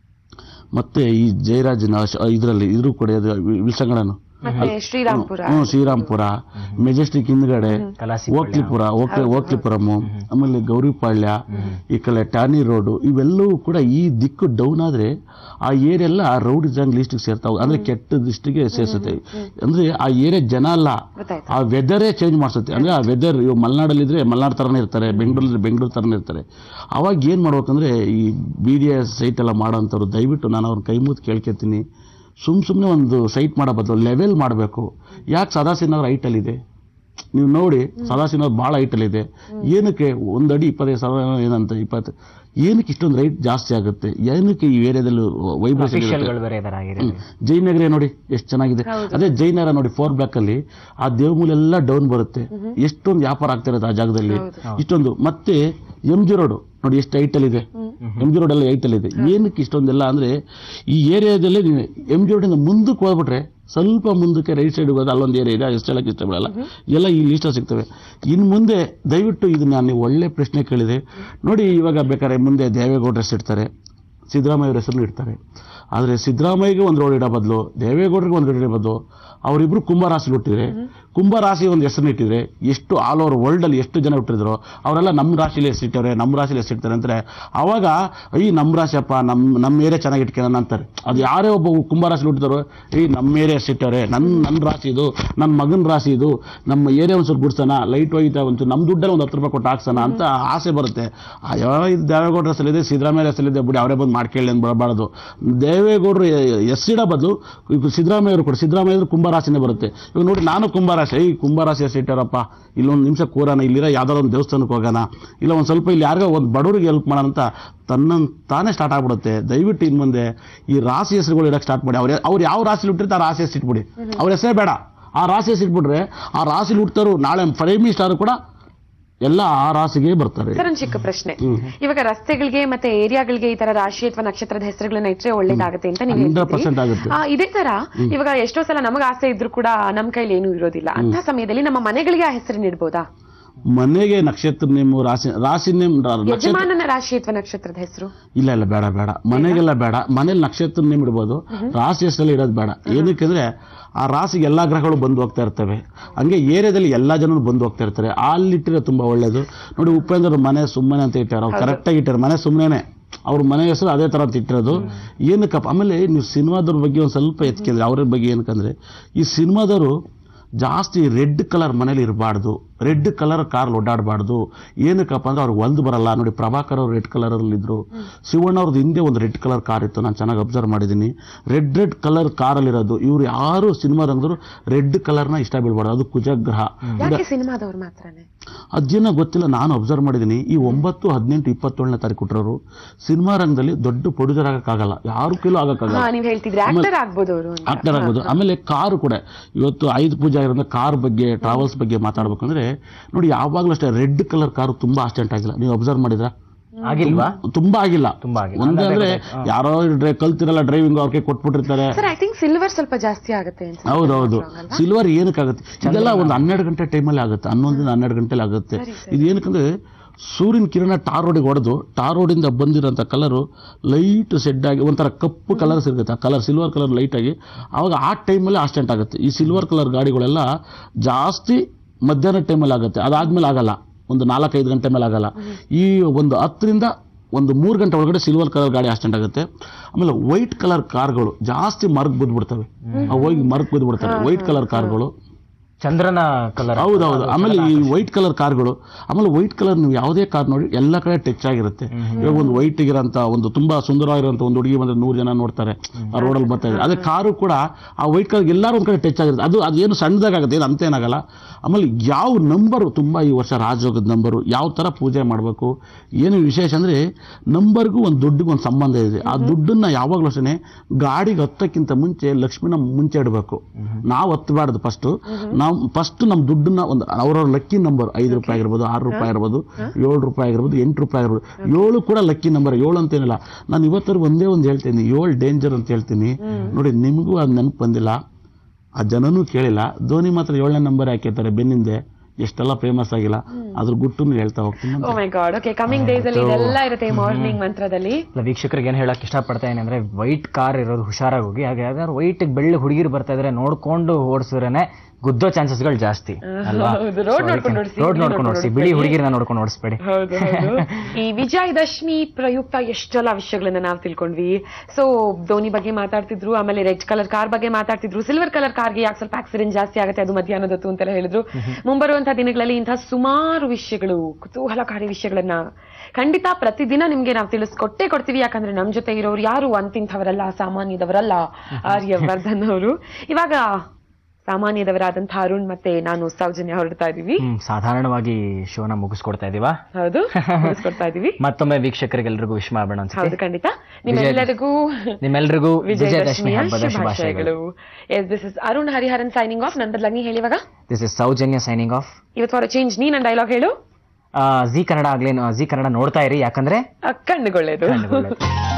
ಮತ್ತೆ ಈ ಜಯರಾಜನ ಇದರಲ್ಲಿ ಇದ್ರು ಕೂಡ ಅದು ವಿಲ್ಸಂಗಡನು ಮತ್ತೆ ಶ್ರೀರಾಮ್ಪುರ ಹ್ಞೂ ಶ್ರೀರಾಮ್ಪುರ ಮೆಜೆಸ್ಟಿಕ್ ಹಿಂದ್ಗಡೆ ಕಲಾಸಿಪಾಳ್ಯ. ಓಕ್ಲಿಪುರ ಓಕೆ ಓಕ್ಲಿಪುರಮು ಆಮೇಲೆ ಗೌರಿಪಾಳ್ಯ ಈ ಕಡೆ ಟ್ಯಾನಿ ರೋಡು ಇವೆಲ್ಲವೂ ಕೂಡ ಈ ದಿಕ್ಕು ಡೌನ್ ಆದ್ರೆ ಆ ಏರಿಯಾ ಎಲ್ಲ ರೌಡಿ ಜಾಂಗ್ ಲಿಸ್ಟಿಗೆ ಸೇರ್ತಾವೆ ಅಂದ್ರೆ ಕೆಟ್ಟ ಲಿಸ್ಟಿಗೆ ಸೇರಿಸುತ್ತೆ ಅಂದ್ರೆ ಆ ಏರಿಯಾ ಜನ ಅಲ್ಲ ಗೊತ್ತಾಯ್ತು ಆ ವೆದರೇ ಚೇಂಜ್ ಮಾಡಿಸುತ್ತೆ ಅಂದ್ರೆ ಆ ವೆದರ್ ಇವಾಗ ಮಲೆನಾಡಲ್ಲಿ ಇದ್ರೆ ಮಲೆನಾಡು ಥರನೇ ಇರ್ತಾರೆ ಬೆಂಗಳೂರಲ್ಲಿ ಬೆಂಗಳೂರು ಥರನೇ ಇರ್ತಾರೆ ಅವಾಗ ಏನು ಮಾಡ್ಬೇಕಂದ್ರೆ ಈ ಬಿ ಡಿ ಎಸ್ ಸೈಟ್ ಎಲ್ಲ ಮಾಡೋಂಥವ್ರು ದಯವಿಟ್ಟು ನಾನು ಅವ್ರನ್ನ ಕೈ ಮುದ್ದು ಕೇಳ್ಕೊತೀನಿ ಸುಮ್ ಸುಮ್ಮನೆ ಒಂದು ಸೈಟ್ ಮಾಡೋ ಬದಲು ಲೆವೆಲ್ ಮಾಡಬೇಕು ಯಾಕೆ ಸದಾಶಿವನಗರ ಹೈಟಲ್ಲಿದೆ ನೀವು ನೋಡಿ ಸದಾಶಿವನಗರ ಭಾಳ ಹೈಟಲ್ಲಿದೆ ಏನಕ್ಕೆ ಒಂದು ಅಡಿ ಇಪ್ಪತ್ತೈದು ಸಾವಿರ ಏನಂತ ಇಪ್ಪತ್ತು ಏನಕ್ಕೆ ಇಷ್ಟೊಂದು ರೈಟ್ ಜಾಸ್ತಿ ಆಗುತ್ತೆ ಏನಕ್ಕೆ ಈ ಏರಿಯಾದಲ್ಲಿ ವೈಬ್ರೇಷನ್ ಅಫಿಷಿಯಲ್ಗಳು ಬೇರೆ ಇದಾರೆ ಆಗಿರೋದು ಜೈನಗರ ನೋಡಿ ಎಷ್ಟು ಚೆನ್ನಾಗಿದೆ ಅದೇ ಜೈನಗರ ನೋಡಿ ಫೋರ್ ಬ್ಲಾಕ್ ಅಲ್ಲಿ ಆ ದೇವಮೂಲ ಎಲ್ಲ ಡೌನ್ ಬರುತ್ತೆ ಎಷ್ಟೊಂದು ವ್ಯಾಪಾರ ಆಗ್ತಾ ಇರುತ್ತೆ ಆ ಜಾಗದಲ್ಲಿ ಇಷ್ಟೊಂದು ಮತ್ತೆ ಎಂ ಜಿ ರೋಡ್ ನೋಡಿ ಎಷ್ಟು ಹೈಟಲ್ ಇದೆ ಎಂ ಜಿ ರೋಡ್ ಎಲ್ಲ ಹೈಟಲ್ ಇದೆ ಏನಕ್ಕೆ ಇಷ್ಟೊಂದೆಲ್ಲ ಅಂದ್ರೆ ಈ ಏರಿಯಾದಲ್ಲಿ ನೀವು ಎಂ ಜಿ ರೋಡಿಂದ ಮುಂದಕ್ಕೆ ಹೋಗ್ಬಿಟ್ರೆ ಸ್ವಲ್ಪ ಮುಂದಕ್ಕೆ ರೈಟ್ ಸೈಡ್ ಹೋಗೋದು ಅಲ್ಲೊಂದು ಏರಿಯಾ ಇದೆ ಎಷ್ಟು ಹೇಳಕ್ಕೆ ಇಷ್ಟಪಡಲ್ಲ ಎಲ್ಲ ಈ ಲಿಸ್ಟ್ ಸಿಗ್ತವೆ ಇನ್ನು ಮುಂದೆ ದಯವಿಟ್ಟು ಇದನ್ನ ನೀವು ಒಳ್ಳೆ ಪ್ರಶ್ನೆ ಕೇಳಿದೆ ನೋಡಿ ಇವಾಗ ಬೇಕಾದ್ರೆ ಮುಂದೆ ದೇವೇಗೌಡರ ಹೆಸರು ಇಡ್ತಾರೆ ಸಿದ್ದರಾಮಯ್ಯ ಅವ್ರ ಹೆಸರು ಇಡ್ತಾರೆ ಆದರೆ ಸಿದ್ದರಾಮಯ್ಯಗೆ ಒಂದು ರೋಡ್ ಇಡೋ ಬದಲು ದೇವೇಗೌಡರಿಗೆ ಒಂದು ರೋಡ್ ಇಡೋ ಬದಲು ಅವರಿಬ್ರು ಕುಂಭರಾಶಿ ಹುಟ್ಟಿದ್ರೆ ಕುಂಭರಾಶಿ ಒಂದು ಹೆಸರು ಇಟ್ಟಿದ್ರೆ ಎಷ್ಟು ಆಲ್ ಓವರ್ ವರ್ಲ್ಡ್ ಅಲ್ಲಿ ಎಷ್ಟು ಜನ ಹುಟ್ಟಿದ್ರು ಅವರೆಲ್ಲ ನಮ್ಮ ರಾಶಿಲಿ ಹೆಸರಿಟ್ಟವ್ರೆ ನಮ್ಮ ರಾಶಿಲಿ ಹೆಸರಿಡ್ತಾರೆ ಅಂತಾರೆ ಅವಾಗ ಈ ನಮ್ಮ ರಾಶಿಯಪ್ಪ ನಮ್ಮ ನಮ್ಮ ಏರಿಯಾ ಚೆನ್ನಾಗಿ ಇಟ್ಕೊಳ್ಳೋಣ ಅಂತಾರೆ ಅದು ಯಾರೇ ಒಬ್ಬ ಕುಂಭರಾಶಿ ಹುಟ್ಟಿದಾರೋ ಈ ನಮ್ಮ ಏರಿಯಾ ಹೆಸರಿಟ್ಟವ್ರೆ ನನ್ನ ನನ್ನ ರಾಶಿ ಇದು ನನ್ನ ಮಗನ ರಾಶಿ ಇದು ನಮ್ಮ ಏರಿಯಾ ಒಂದು ಸ್ವಲ್ಪ ಬಿಡ್ಸೋಣ ಲೈಟ್ ಹೋಯ್ತಾ ಒಂಚೂರು ನಮ್ಮ ದುಡ್ಡಲ್ಲಿ ಒಂದು ಹತ್ತು ರೂಪಾಯಿ ಕೊಟ್ಟು ಹಾಕ್ಸೋಣ ಅಂತ ಆಸೆ ಬರುತ್ತೆ ಅಯ್ಯೋ ಇದು ದೇವೇಗೌಡರ ಹೆಸರಿದೆ ಸಿದ್ದರಾಮಯ್ಯ ಹೆಸರಿದೆ ಬಿಡಿ ಅವರೇ ಬಂದು ಮಾಡ್ಕೊಳ್ಳಿ ಅಂತ ಬರಬಾರ್ದು ದೇವೇಗೌಡರು ಎಸ್ಸಿಡ ಬದಲು ಈಗ ಸಿದ್ದರಾಮಯ್ಯ ಅವರು ಕೂಡ ಸಿದ್ದರಾಮಯ್ಯ ಅವರು ಕುಂಭರಾಶಿನೇ ಬರುತ್ತೆ ಇವಾಗ ನೋಡಿ ನಾನು ಕುಂಭರಾಶಿ ಈ ಕುಂಭರಾಶಿ ಹೆಸರಿಟ್ಟಾರಪ್ಪ ಇಲ್ಲೊಂದು ನಿಮಿಷ ಕೂರೋಣ ಇಲ್ಲಿರೋ ಯಾವ್ದಾದ್ರು ಒಂದು ದೇವಸ್ಥಾನಕ್ಕೆ ಹೋಗೋಣ ಇಲ್ಲ ಒಂದು ಸ್ವಲ್ಪ ಇಲ್ಲಿ ಯಾರಿಗೋ ಒಂದು ಬಡವರಿಗೆ ಹೆಲ್ಪ್ ಮಾಡೋಣ ಅಂತ ತನ್ನ ತಾನೇ ಸ್ಟಾರ್ಟ್ ಆಗ್ಬಿಡುತ್ತೆ ದಯವಿಟ್ಟು ಇನ್ನು ಮುಂದೆ ಈ ರಾಶಿ ಹೆಸರುಗಳು ಇಡಕ್ಕೆ ಸ್ಟಾರ್ಟ್ ಮಾಡಿ ಅವ್ರು ಅವ್ರು ಯಾವ ರಾಶಿಲಿ ಹುಟ್ಟಿರ್ತಾರೆ ಆ ರಾಶಿ ಹೆಸರು ಇಟ್ಬಿಡಿ ಅವ್ರ ಹೆಸರೇ ಬೇಡ ಆ ರಾಶಿ ಹೆಸರು ಇಟ್ಬಿಟ್ರೆ ಆ ರಾಶಿಲಿ ಹುಟ್ಟರು ನಾಳೆ ಪ್ರೈಮ್ ಮಿನಿಸ್ಟರ್ ಕೂಡ ಎಲ್ಲ ಆ ರಾಶಿಗೆ ಬರ್ತಾರೆ ಸರ್ ಒಂದು ಚಿಕ್ಕ ಪ್ರಶ್ನೆ ಇವಾಗ ರಸ್ತೆಗಳಿಗೆ ಮತ್ತೆ ಏರಿಯಾಗಳಿಗೆ ಈ ತರ ರಾಶಿ ಅಥವಾ ನಕ್ಷತ್ರದ ಹೆಸರುಗಳನ್ನ ಇಟ್ಟರೆ ಒಳ್ಳೇದಾಗುತ್ತೆ ಅಂತ ನೀವು ಹಂಡ್ರೆಡ್ ಪರ್ಸೆಂಟ್ ಆಗುತ್ತೆ ಆ, ಇದೇ ತರ ಇವಾಗ ಎಷ್ಟೋ ಸಲ ನಮಗ ಆಸೆ ಇದ್ರೂ ಕೂಡ ನಮ್ ಕೈಲಿ ಏನೂ ಇರೋದಿಲ್ಲ ಅಂತ ಸಮಯದಲ್ಲಿ ನಮ್ಮ ಮನೆಗಳಿಗೆ ಆ ಹೆಸರನ್ನ ಇಡ್ಬೋದಾ ಮನೆಗೆ ನಕ್ಷತ್ರ ನೇಮ್ ರಾಶಿ ರಾಶಿ ನೇಮ್ ನಕ್ಷತ್ರ ಯಜಮಾನನ ರಾಶಿ ಅಥವಾ ನಕ್ಷತ್ರದ ಹೆಸರು ಇಲ್ಲ ಇಲ್ಲ ಬೇಡ ಬೇಡ ಮನೆಗೆಲ್ಲ ಬೇಡ ಮನೇಲಿ ನಕ್ಷತ್ರ ನೇಮ್ ಇಡ್ಬೋದು ರಾಶಿ ಹೆಸರಲ್ಲಿ ಇಡೋದು ಬೇಡ ಏನಕ್ಕೆಂದ್ರೆ ಆ ರಾಶಿಗೆ ಎಲ್ಲಾ ಗ್ರಹಗಳು ಬಂದು ಹೋಗ್ತಾ ಇರ್ತವೆ ಹಂಗೆ ಏರಿಯಾದಲ್ಲಿ ಎಲ್ಲಾ ಜನರು ಬಂದು ಹೋಗ್ತಾ ಇರ್ತಾರೆ ಅಲ್ಲಿಟ್ಟಿರೋ ತುಂಬಾ ಒಳ್ಳೇದು ನೋಡಿ ಉಪೇಂದ್ರ ಅವ್ರ ಮನೆ ಸುಮ್ಮನೆ ಅಂತ ಇಟ್ಟಾರ ಅವ್ರು ಕರೆಕ್ಟಾಗಿ ಇಟ್ಟಾರೆ ಮನೆ ಸುಮ್ಮನೆ ಅವ್ರ ಮನೆ ಹೆಸರು ಅದೇ ತರ ಅಂತ ಇಟ್ಟಿರೋದು ಏನಕ್ಕಪ್ಪ ಆಮೇಲೆ ನೀವು ಸಿನಿಮಾದವ್ರ ಬಗ್ಗೆ ಒಂದು ಸ್ವಲ್ಪ ಎತ್ಕಿದ್ರೆ ಅವ್ರ ಬಗ್ಗೆ ಏನಕ್ಕಂದ್ರೆ ಈ ಸಿನಿಮಾದವರು ಜಾಸ್ತಿ ರೆಡ್ ಕಲರ್ ಮನೇಲಿ ಇರಬಾರ್ದು ರೆಡ್ ಕಲರ್ ಕಾರ್ ಓಡಾಡಬಾರ್ದು ಏನಕ್ಕಪ್ಪ ಅಂದ್ರೆ ಅವ್ರಿಗೆ ಒಂದು ಬರಲ್ಲ ನೋಡಿ ಪ್ರಭಾಕರ್ ಅವ್ರು ರೆಡ್ ಕಲರ್ ಅಲ್ಲಿ ಇದ್ರು ಶಿವಣ್ಣ ಅವ್ರದ್ದು ಹಿಂದೆ ಒಂದು ರೆಡ್ ಕಲರ್ ಕಾರ್ ಇತ್ತು ನಾನು ಚೆನ್ನಾಗಿ ಅಬ್ಸರ್ವ್ ಮಾಡಿದ್ದೀನಿ ರೆಡ್ ರೆಡ್ ಕಲರ್ ಕಾರಲ್ಲಿ ಇರೋದು ಇವ್ರು ಯಾರು ಸಿನಿಮಾ ರಂಗದ್ರು ರೆಡ್ ಕಲರ್ನ ಇಷ್ಟ ಬೀಳ್ಬಾರ್ದು ಅದು ಕುಜಗ್ರಹ ಯಾಕೆ ಸಿನಿಮಾದವ್ರು ಮಾತ್ರನೇ ಅದೇನೋ ಗೊತ್ತಿಲ್ಲ ನಾನು ಅಬ್ಸರ್ವ್ ಮಾಡಿದ್ದೀನಿ ಈ ಒಂಬತ್ತು ಹದಿನೆಂಟು ಇಪ್ಪತ್ತೇಳನೇ ತಾರೀಕು ಕೊಟ್ಟರು ಸಿನಿಮಾ ರಂಗದಲ್ಲಿ ದೊಡ್ಡ ಪ್ರೊಡ್ಯೂಸರ್ ಆಗಕ್ಕಾಗಲ್ಲ ಯಾರು ಕೈಲೂ ಆಗಕ್ಕಾಗಲ್ಲ ಹಾ ನೀವ್ ಹೇಳ್ತಿದ್ರಿ ಆಕ್ಟರ್ ಆಗ್ಬೋದು ಅವರು ಅಂತ ಆಕ್ಟರ್ ಆಗ್ಬೋದು ಆಮೇಲೆ ಕಾರು ಕೂಡ ಇವತ್ತು ಐದು ಪೂಜೆ ಆಗಿರೋದ್ರಿಂದ ಕಾರ್ ಬಗ್ಗೆ ಟ್ರಾವೆಲ್ಸ್ ಬಗ್ಗೆ ಮಾತಾಡ್ಬೇಕಂದ್ರೆ ನೋಡಿ ಯಾವಾಗಲೂ ಅಷ್ಟೇ ರೆಡ್ ಕಲರ್ ಕಾರು ತುಂಬಾ ಅಸ್ಟೆಂಟ್ ಆಗಿಲ್ಲ ನೀವು ಅಬ್ಸರ್ವ್ ಮಾಡಿದ್ರ ಆಗಿಲ್ವಾ ತುಂಬಾ ಆಗಿಲ್ಲ ತುಂಬಾ ಆಗಿಲ್ಲ. ಒಂದೇ ಅಂದ್ರೆ ಯಾರೋ ಡ್ರೈ ಕಲ್ತಿರಲ್ಲ ಡ್ರೈವಿಂಗ್ ಅವ್ರಿಗೆ ಕೊಟ್ಬಿಟ್ಟಿರ್ತಾರೆ ಸರ್ ಐ ಥಿಂಕ್ ಸಿಲ್ವರ್ ಸ್ವಲ್ಪ ಜಾಸ್ತಿ ಆಗುತ್ತೆ ಅನ್ಸುತ್ತೆ ಹೌದೌದು ಸಿಲ್ವರ್ ಏನಕ್ಕಾಗುತ್ತೆ ಇದೆಲ್ಲ ಒಂದು ಹನ್ನೆರಡು ಗಂಟೆ ಟೈಮಲ್ಲಿ ಆಗುತ್ತೆ ಹನ್ನೊಂದಿಂದ ಹನ್ನೆರಡು ಗಂಟೆಲಿ ಆಗುತ್ತೆ ಇದು ಏನಕ್ಕಂದ್ರೆ ಸೂರ್ಯನ ಕಿರಣ ಟಾರ್ ರೋಡಿಗೆ ಹೊಡೆದು ಟಾರ್ ರೋಡಿಂದ ಬಂದಿರೋಂಥ ಕಲರು ಲೈಟ್ ಸೆಡ್ ಆಗಿ ಒಂಥರ ಕಪ್ಪು ಕಲರ್ ಸಿಗುತ್ತೆ ಆ ಕಲರ್ ಸಿಲ್ವರ್ ಕಲರ್ ಲೈಟ್ ಆಗಿ ಆವಾಗ ಆ ಟೈಮಲ್ಲಿ ಆಸ್ಟೆಂಟ್ ಆಗುತ್ತೆ ಈ ಸಿಲ್ವರ್ ಕಲರ್ ಗಾಡಿಗಳೆಲ್ಲ ಜಾಸ್ತಿ ಮಧ್ಯಾಹ್ನ ಟೈಮಲ್ಲಿ ಆಗುತ್ತೆ ಅದಾದ್ಮೇಲೆ ಆಗಲ್ಲ ಒಂದು ನಾಲ್ಕೈದು ಗಂಟೆ ಮೇಲೆ ಆಗಲ್ಲ ಈ ಒಂದು ಹತ್ತರಿಂದ ಒಂದು ಮೂರು ಗಂಟೆ ಒಳಗಡೆ ಸಿಲ್ವರ್ ಕಲರ್ ಗಾಡಿ ಆಕ್ಸಿಡೆಂಟ್ ಆಗುತ್ತೆ ಆಮೇಲೆ ವೈಟ್ ಕಲರ್ ಕಾರ್ಗಳು ಜಾಸ್ತಿ ಮರಕ್ ಬಿದ್ಬಿಡ್ತವೆ ಅವು ಹೋಗಿ ಮರಕ್ ಬಿದ್ಬಿಡ್ತವೆ ವೈಟ್ ಕಲರ್ ಕಾರ್ಗಳು ಚಂದ್ರನ ಕಲರ್ ಹೌದೌದು ಆಮೇಲೆ ಈ ವೈಟ್ ಕಲರ್ ಕಾರ್ಗಳು ಆಮೇಲೆ ವೈಟ್ ಕಲರ್ ನೀವು ಯಾವುದೇ ಕಾರ್ ನೋಡಿ ಎಲ್ಲ ಕಡೆ ಟಚ್ ಆಗಿರುತ್ತೆ ಇವಾಗ ಒಂದು ವೈಟ್ ಇರೋಂಥ ಒಂದು ತುಂಬಾ ಸುಂದರವಾಗಿರೋಂಥ ಒಂದು ಹುಡುಗಿ ಬಂದ್ರೆ ನೂರು ಜನ ನೋಡ್ತಾರೆ ಆ ರೋಡಲ್ಲಿ ಬರ್ತಾ ಇದೆ ಅದೇ ಕಾರು ಕೂಡ ಆ ವೈಟ್ ಕಲರ್ ಎಲ್ಲರೂ ಒಂದ್ ಕಡೆ ಟಚ್ ಆಗಿರುತ್ತೆ ಅದು ಅದೇನು ಸಣ್ಣದಾಗುತ್ತೆ ಏನು ಅಂತೇನಾಗಲ್ಲ ಆಮೇಲೆ ಯಾವ ನಂಬರು ತುಂಬಾ ಈ ವರ್ಷ ರಾಜಯೋಗದ ನಂಬರು ಯಾವ ತರ ಪೂಜೆ ಮಾಡಬೇಕು ಏನು ವಿಶೇಷ ಅಂದ್ರೆ ನಂಬರ್ಗೂ ಒಂದು ದುಡ್ಡಿಗೂ ಒಂದು ಸಂಬಂಧ ಇದೆ ಆ ದುಡ್ಡನ್ನ ಯಾವಾಗಲೂ ಅಷ್ಟೇ ಗಾಡಿಗೆ ಹತ್ತಕ್ಕಿಂತ ಮುಂಚೆ ಲಕ್ಷ್ಮಿನ ಮುಂಚೆ ಇಡಬೇಕು ನಾವು ಹತ್ತಬಾರ್ದು ಫಸ್ಟ್ ನಾವು ನಾವು ಫಸ್ಟ್ ನಮ್ಮ ದುಡ್ಡನ್ನ ಒಂದು ಅವ್ರವ್ರ ಲಕ್ಕಿ ನಂಬರ್ ಐದು ರೂಪಾಯಿ ಆಗಿರ್ಬೋದು ಆರು ರೂಪಾಯಿ ಆಗಿರ್ಬೋದು ಏಳು ರೂಪಾಯಿ ಆಗಿರ್ಬೋದು ಎಂಟು ರೂಪಾಯಿ ಆಗಿರ್ಬೋದು ಏಳು ಕೂಡ ಲಕ್ಕಿ ನಂಬರ್ ಏಳು ಅಂತೇನಿಲ್ಲ ನಾನು ಇವತ್ತರೆಗೂ ಒಂದೇ ಒಂದು ಹೇಳ್ತೀನಿ ಏಳು ಡೇಂಜರ್ ಅಂತ ಹೇಳ್ತೀನಿ ನೋಡಿ ನಿಮಗೂ ಅದು ನೆನಪು ಬಂದಿಲ್ಲ ಆ ಜನನೂ ಕೇಳಿಲ್ಲ ಧೋನಿ ಮಾತ್ರ ಏಳನೇ ನಂಬರ್ ಹಾಕಿರ್ತಾರೆ ಬೆನ್ನಿಂದೆ ಎಷ್ಟೆಲ್ಲ ಫೇಮಸ್ ಆಗಿಲ್ಲ ಅದ್ರ ಗುಟ್ಟನ್ನು ಹೇಳ್ತಾ ಹೋಗ್ತೀನಿ oh my god okay coming days ಅಲ್ಲಿ ಇದೆಲ್ಲ ಇರುತ್ತೆ ಮಾರ್ನಿಂಗ್ ಮಂತ್ರದಲ್ಲಿ ಇಲ್ಲ ವೀಕ್ಷಕರಿಗೆ ಏನ್ ಹೇಳಕ್ ಇಷ್ಟಪಡ್ತಾ ಇದೀನಿ ಅಂದ್ರೆ ವೈಟ್ ಕಾರ್ ಇರೋದು ಹುಷಾರಾಗಿ ಹೋಗಿ ಹಾಗೆ ಯಾವ್ದಾದ್ರು ವೈಟ್ ಬೆಳ್ಳಿ ಹುಡುಗಿರು ಬರ್ತಾ ಇದ್ರೆ ನೋಡ್ಕೊಂಡು ಓಡಿಸಿದ್ರೇನೆ ಗುದ್ದೋ ಚಾನ್ಸಸ್ಗಳು ಜಾಸ್ತಿ ಅಲ್ವಾ ಹೌದು, road ನೋಡ್ಕೊಂಡು ಓಡ್ಸಿ, ರೋಡ್ ಬಿಳಿ ನೋಡ್ಕೊಂಡು ಓಡಿಸಿ ಬಿಳಿ ಹುಡುಗಿರನ್ನ ನೋಡ್ಕೊಂಡು ಓಡಿಸ್ಬೇಡಿ ಹೌದು ಹೌದು ಈ ವಿಜಯದಶಮಿ ಪ್ರಯುಕ್ತ ಎಷ್ಟೆಲ್ಲ ವಿಷಯಗಳನ್ನ ನಾವು ತಿಳ್ಕೊಂಡ್ವಿ ಸೊ ಧೋನಿ ಬಗ್ಗೆ ಮಾತಾಡ್ತಿದ್ರು ಆಮೇಲೆ ರೆಡ್ ಕಲರ್ ಕಾರ್ ಬಗ್ಗೆ ಮಾತಾಡ್ತಿದ್ರು ಸಿಲ್ವರ್ ಕಲರ್ ಕಾರ್ಗೆ ಯಾಕೆ ಸ್ವಲ್ಪ ಆಕ್ಸಿಡೆಂಟ್ ಜಾಸ್ತಿ ಆಗುತ್ತೆ ಅದು ಮಧ್ಯಾಹ್ನದ ಹೊತ್ತು ಅಂತೆಲ್ಲ ಹೇಳಿದ್ರು ಮುಂಬರುವಂತಹ ದಿನಗಳಲ್ಲಿ ಇಂತಹ ಸುಮಾರು ವಿಷಯಗಳು ಕುತೂಹಲಕಾರಿ ವಿಷಯಗಳನ್ನ ಖಂಡಿತ ಪ್ರತಿದಿನ ನಿಮ್ಗೆ ನಾವು ತಿಳಿಸ್ಕೊಟ್ಟೇ ಕೊಡ್ತೀವಿ ಯಾಕಂದ್ರೆ ನಮ್ ಜೊತೆ ಇರೋರು ಯಾರು ಅಂತಿಂಥವರಲ್ಲ ಸಾಮಾನ್ಯದವರಲ್ಲ ಆರ್ಯವರ್ಧನ್ ಅವರು ಇವಾಗ ಸಾಮಾನ್ಯದವರಾದಂತಹ ಅರುಣ್ ಮತ್ತೆ ನಾನು ಸೌಜನ್ಯ ಹೊರಡ್ತಾ ಇದೀವಿ ಹ್ಮ್ ಸಾಧಾರಣವಾಗಿ ಶೋನ ಮುಗಿಸ್ಕೊಡ್ತಾ ಇದೀವಾ ಹೌದು ಮುಗಿಸ್ಕೊಡ್ತಾ ಇದೀವಿ ಮತ್ತೊಮ್ಮೆ ವೀಕ್ಷಕರಿಗೆಲ್ರಿಗೂ ವಿಶ್ ಮಾಡೋಣ ಅನ್ಸುತ್ತೆ ಹೌದು ಖಂಡಿತ ನಿಮ್ಮೆಲ್ಲರಿಗೂ ನಿಮ್ಮೆಲ್ರಿಗೂ ವಿಜಯದಶಮಿ ವಿಜಯದಶಮಿಯ ಹಬ್ಬದ ಶುಭಾಶಯಗಳು ಶುಭಾಶಯಗಳು yes this is Arun Hariharan signing off ನನ್ನ ಬದಲಾಗಿ ಹೇಳಿವಾಗ this is Soujanya signing off ಇವತ್ತು ಫಾರ್ ಚೇಂಜ್ ನೀ ನನ್ನ ಡೈಲಾಗ್ ಹೇಳು ಜಿ ಕನ್ನಡ ಆಗ್ಲಿ ಜಿ ಕನ್ನಡ ನೋಡ್ತಾ ಇರಿ ಯಾಕಂದ್ರೆ ಆ, ಕಣ್ಣುಗೊಳ್ಳೇದು ಕಣ್ಣುಗೊಳ್ಳೇದು.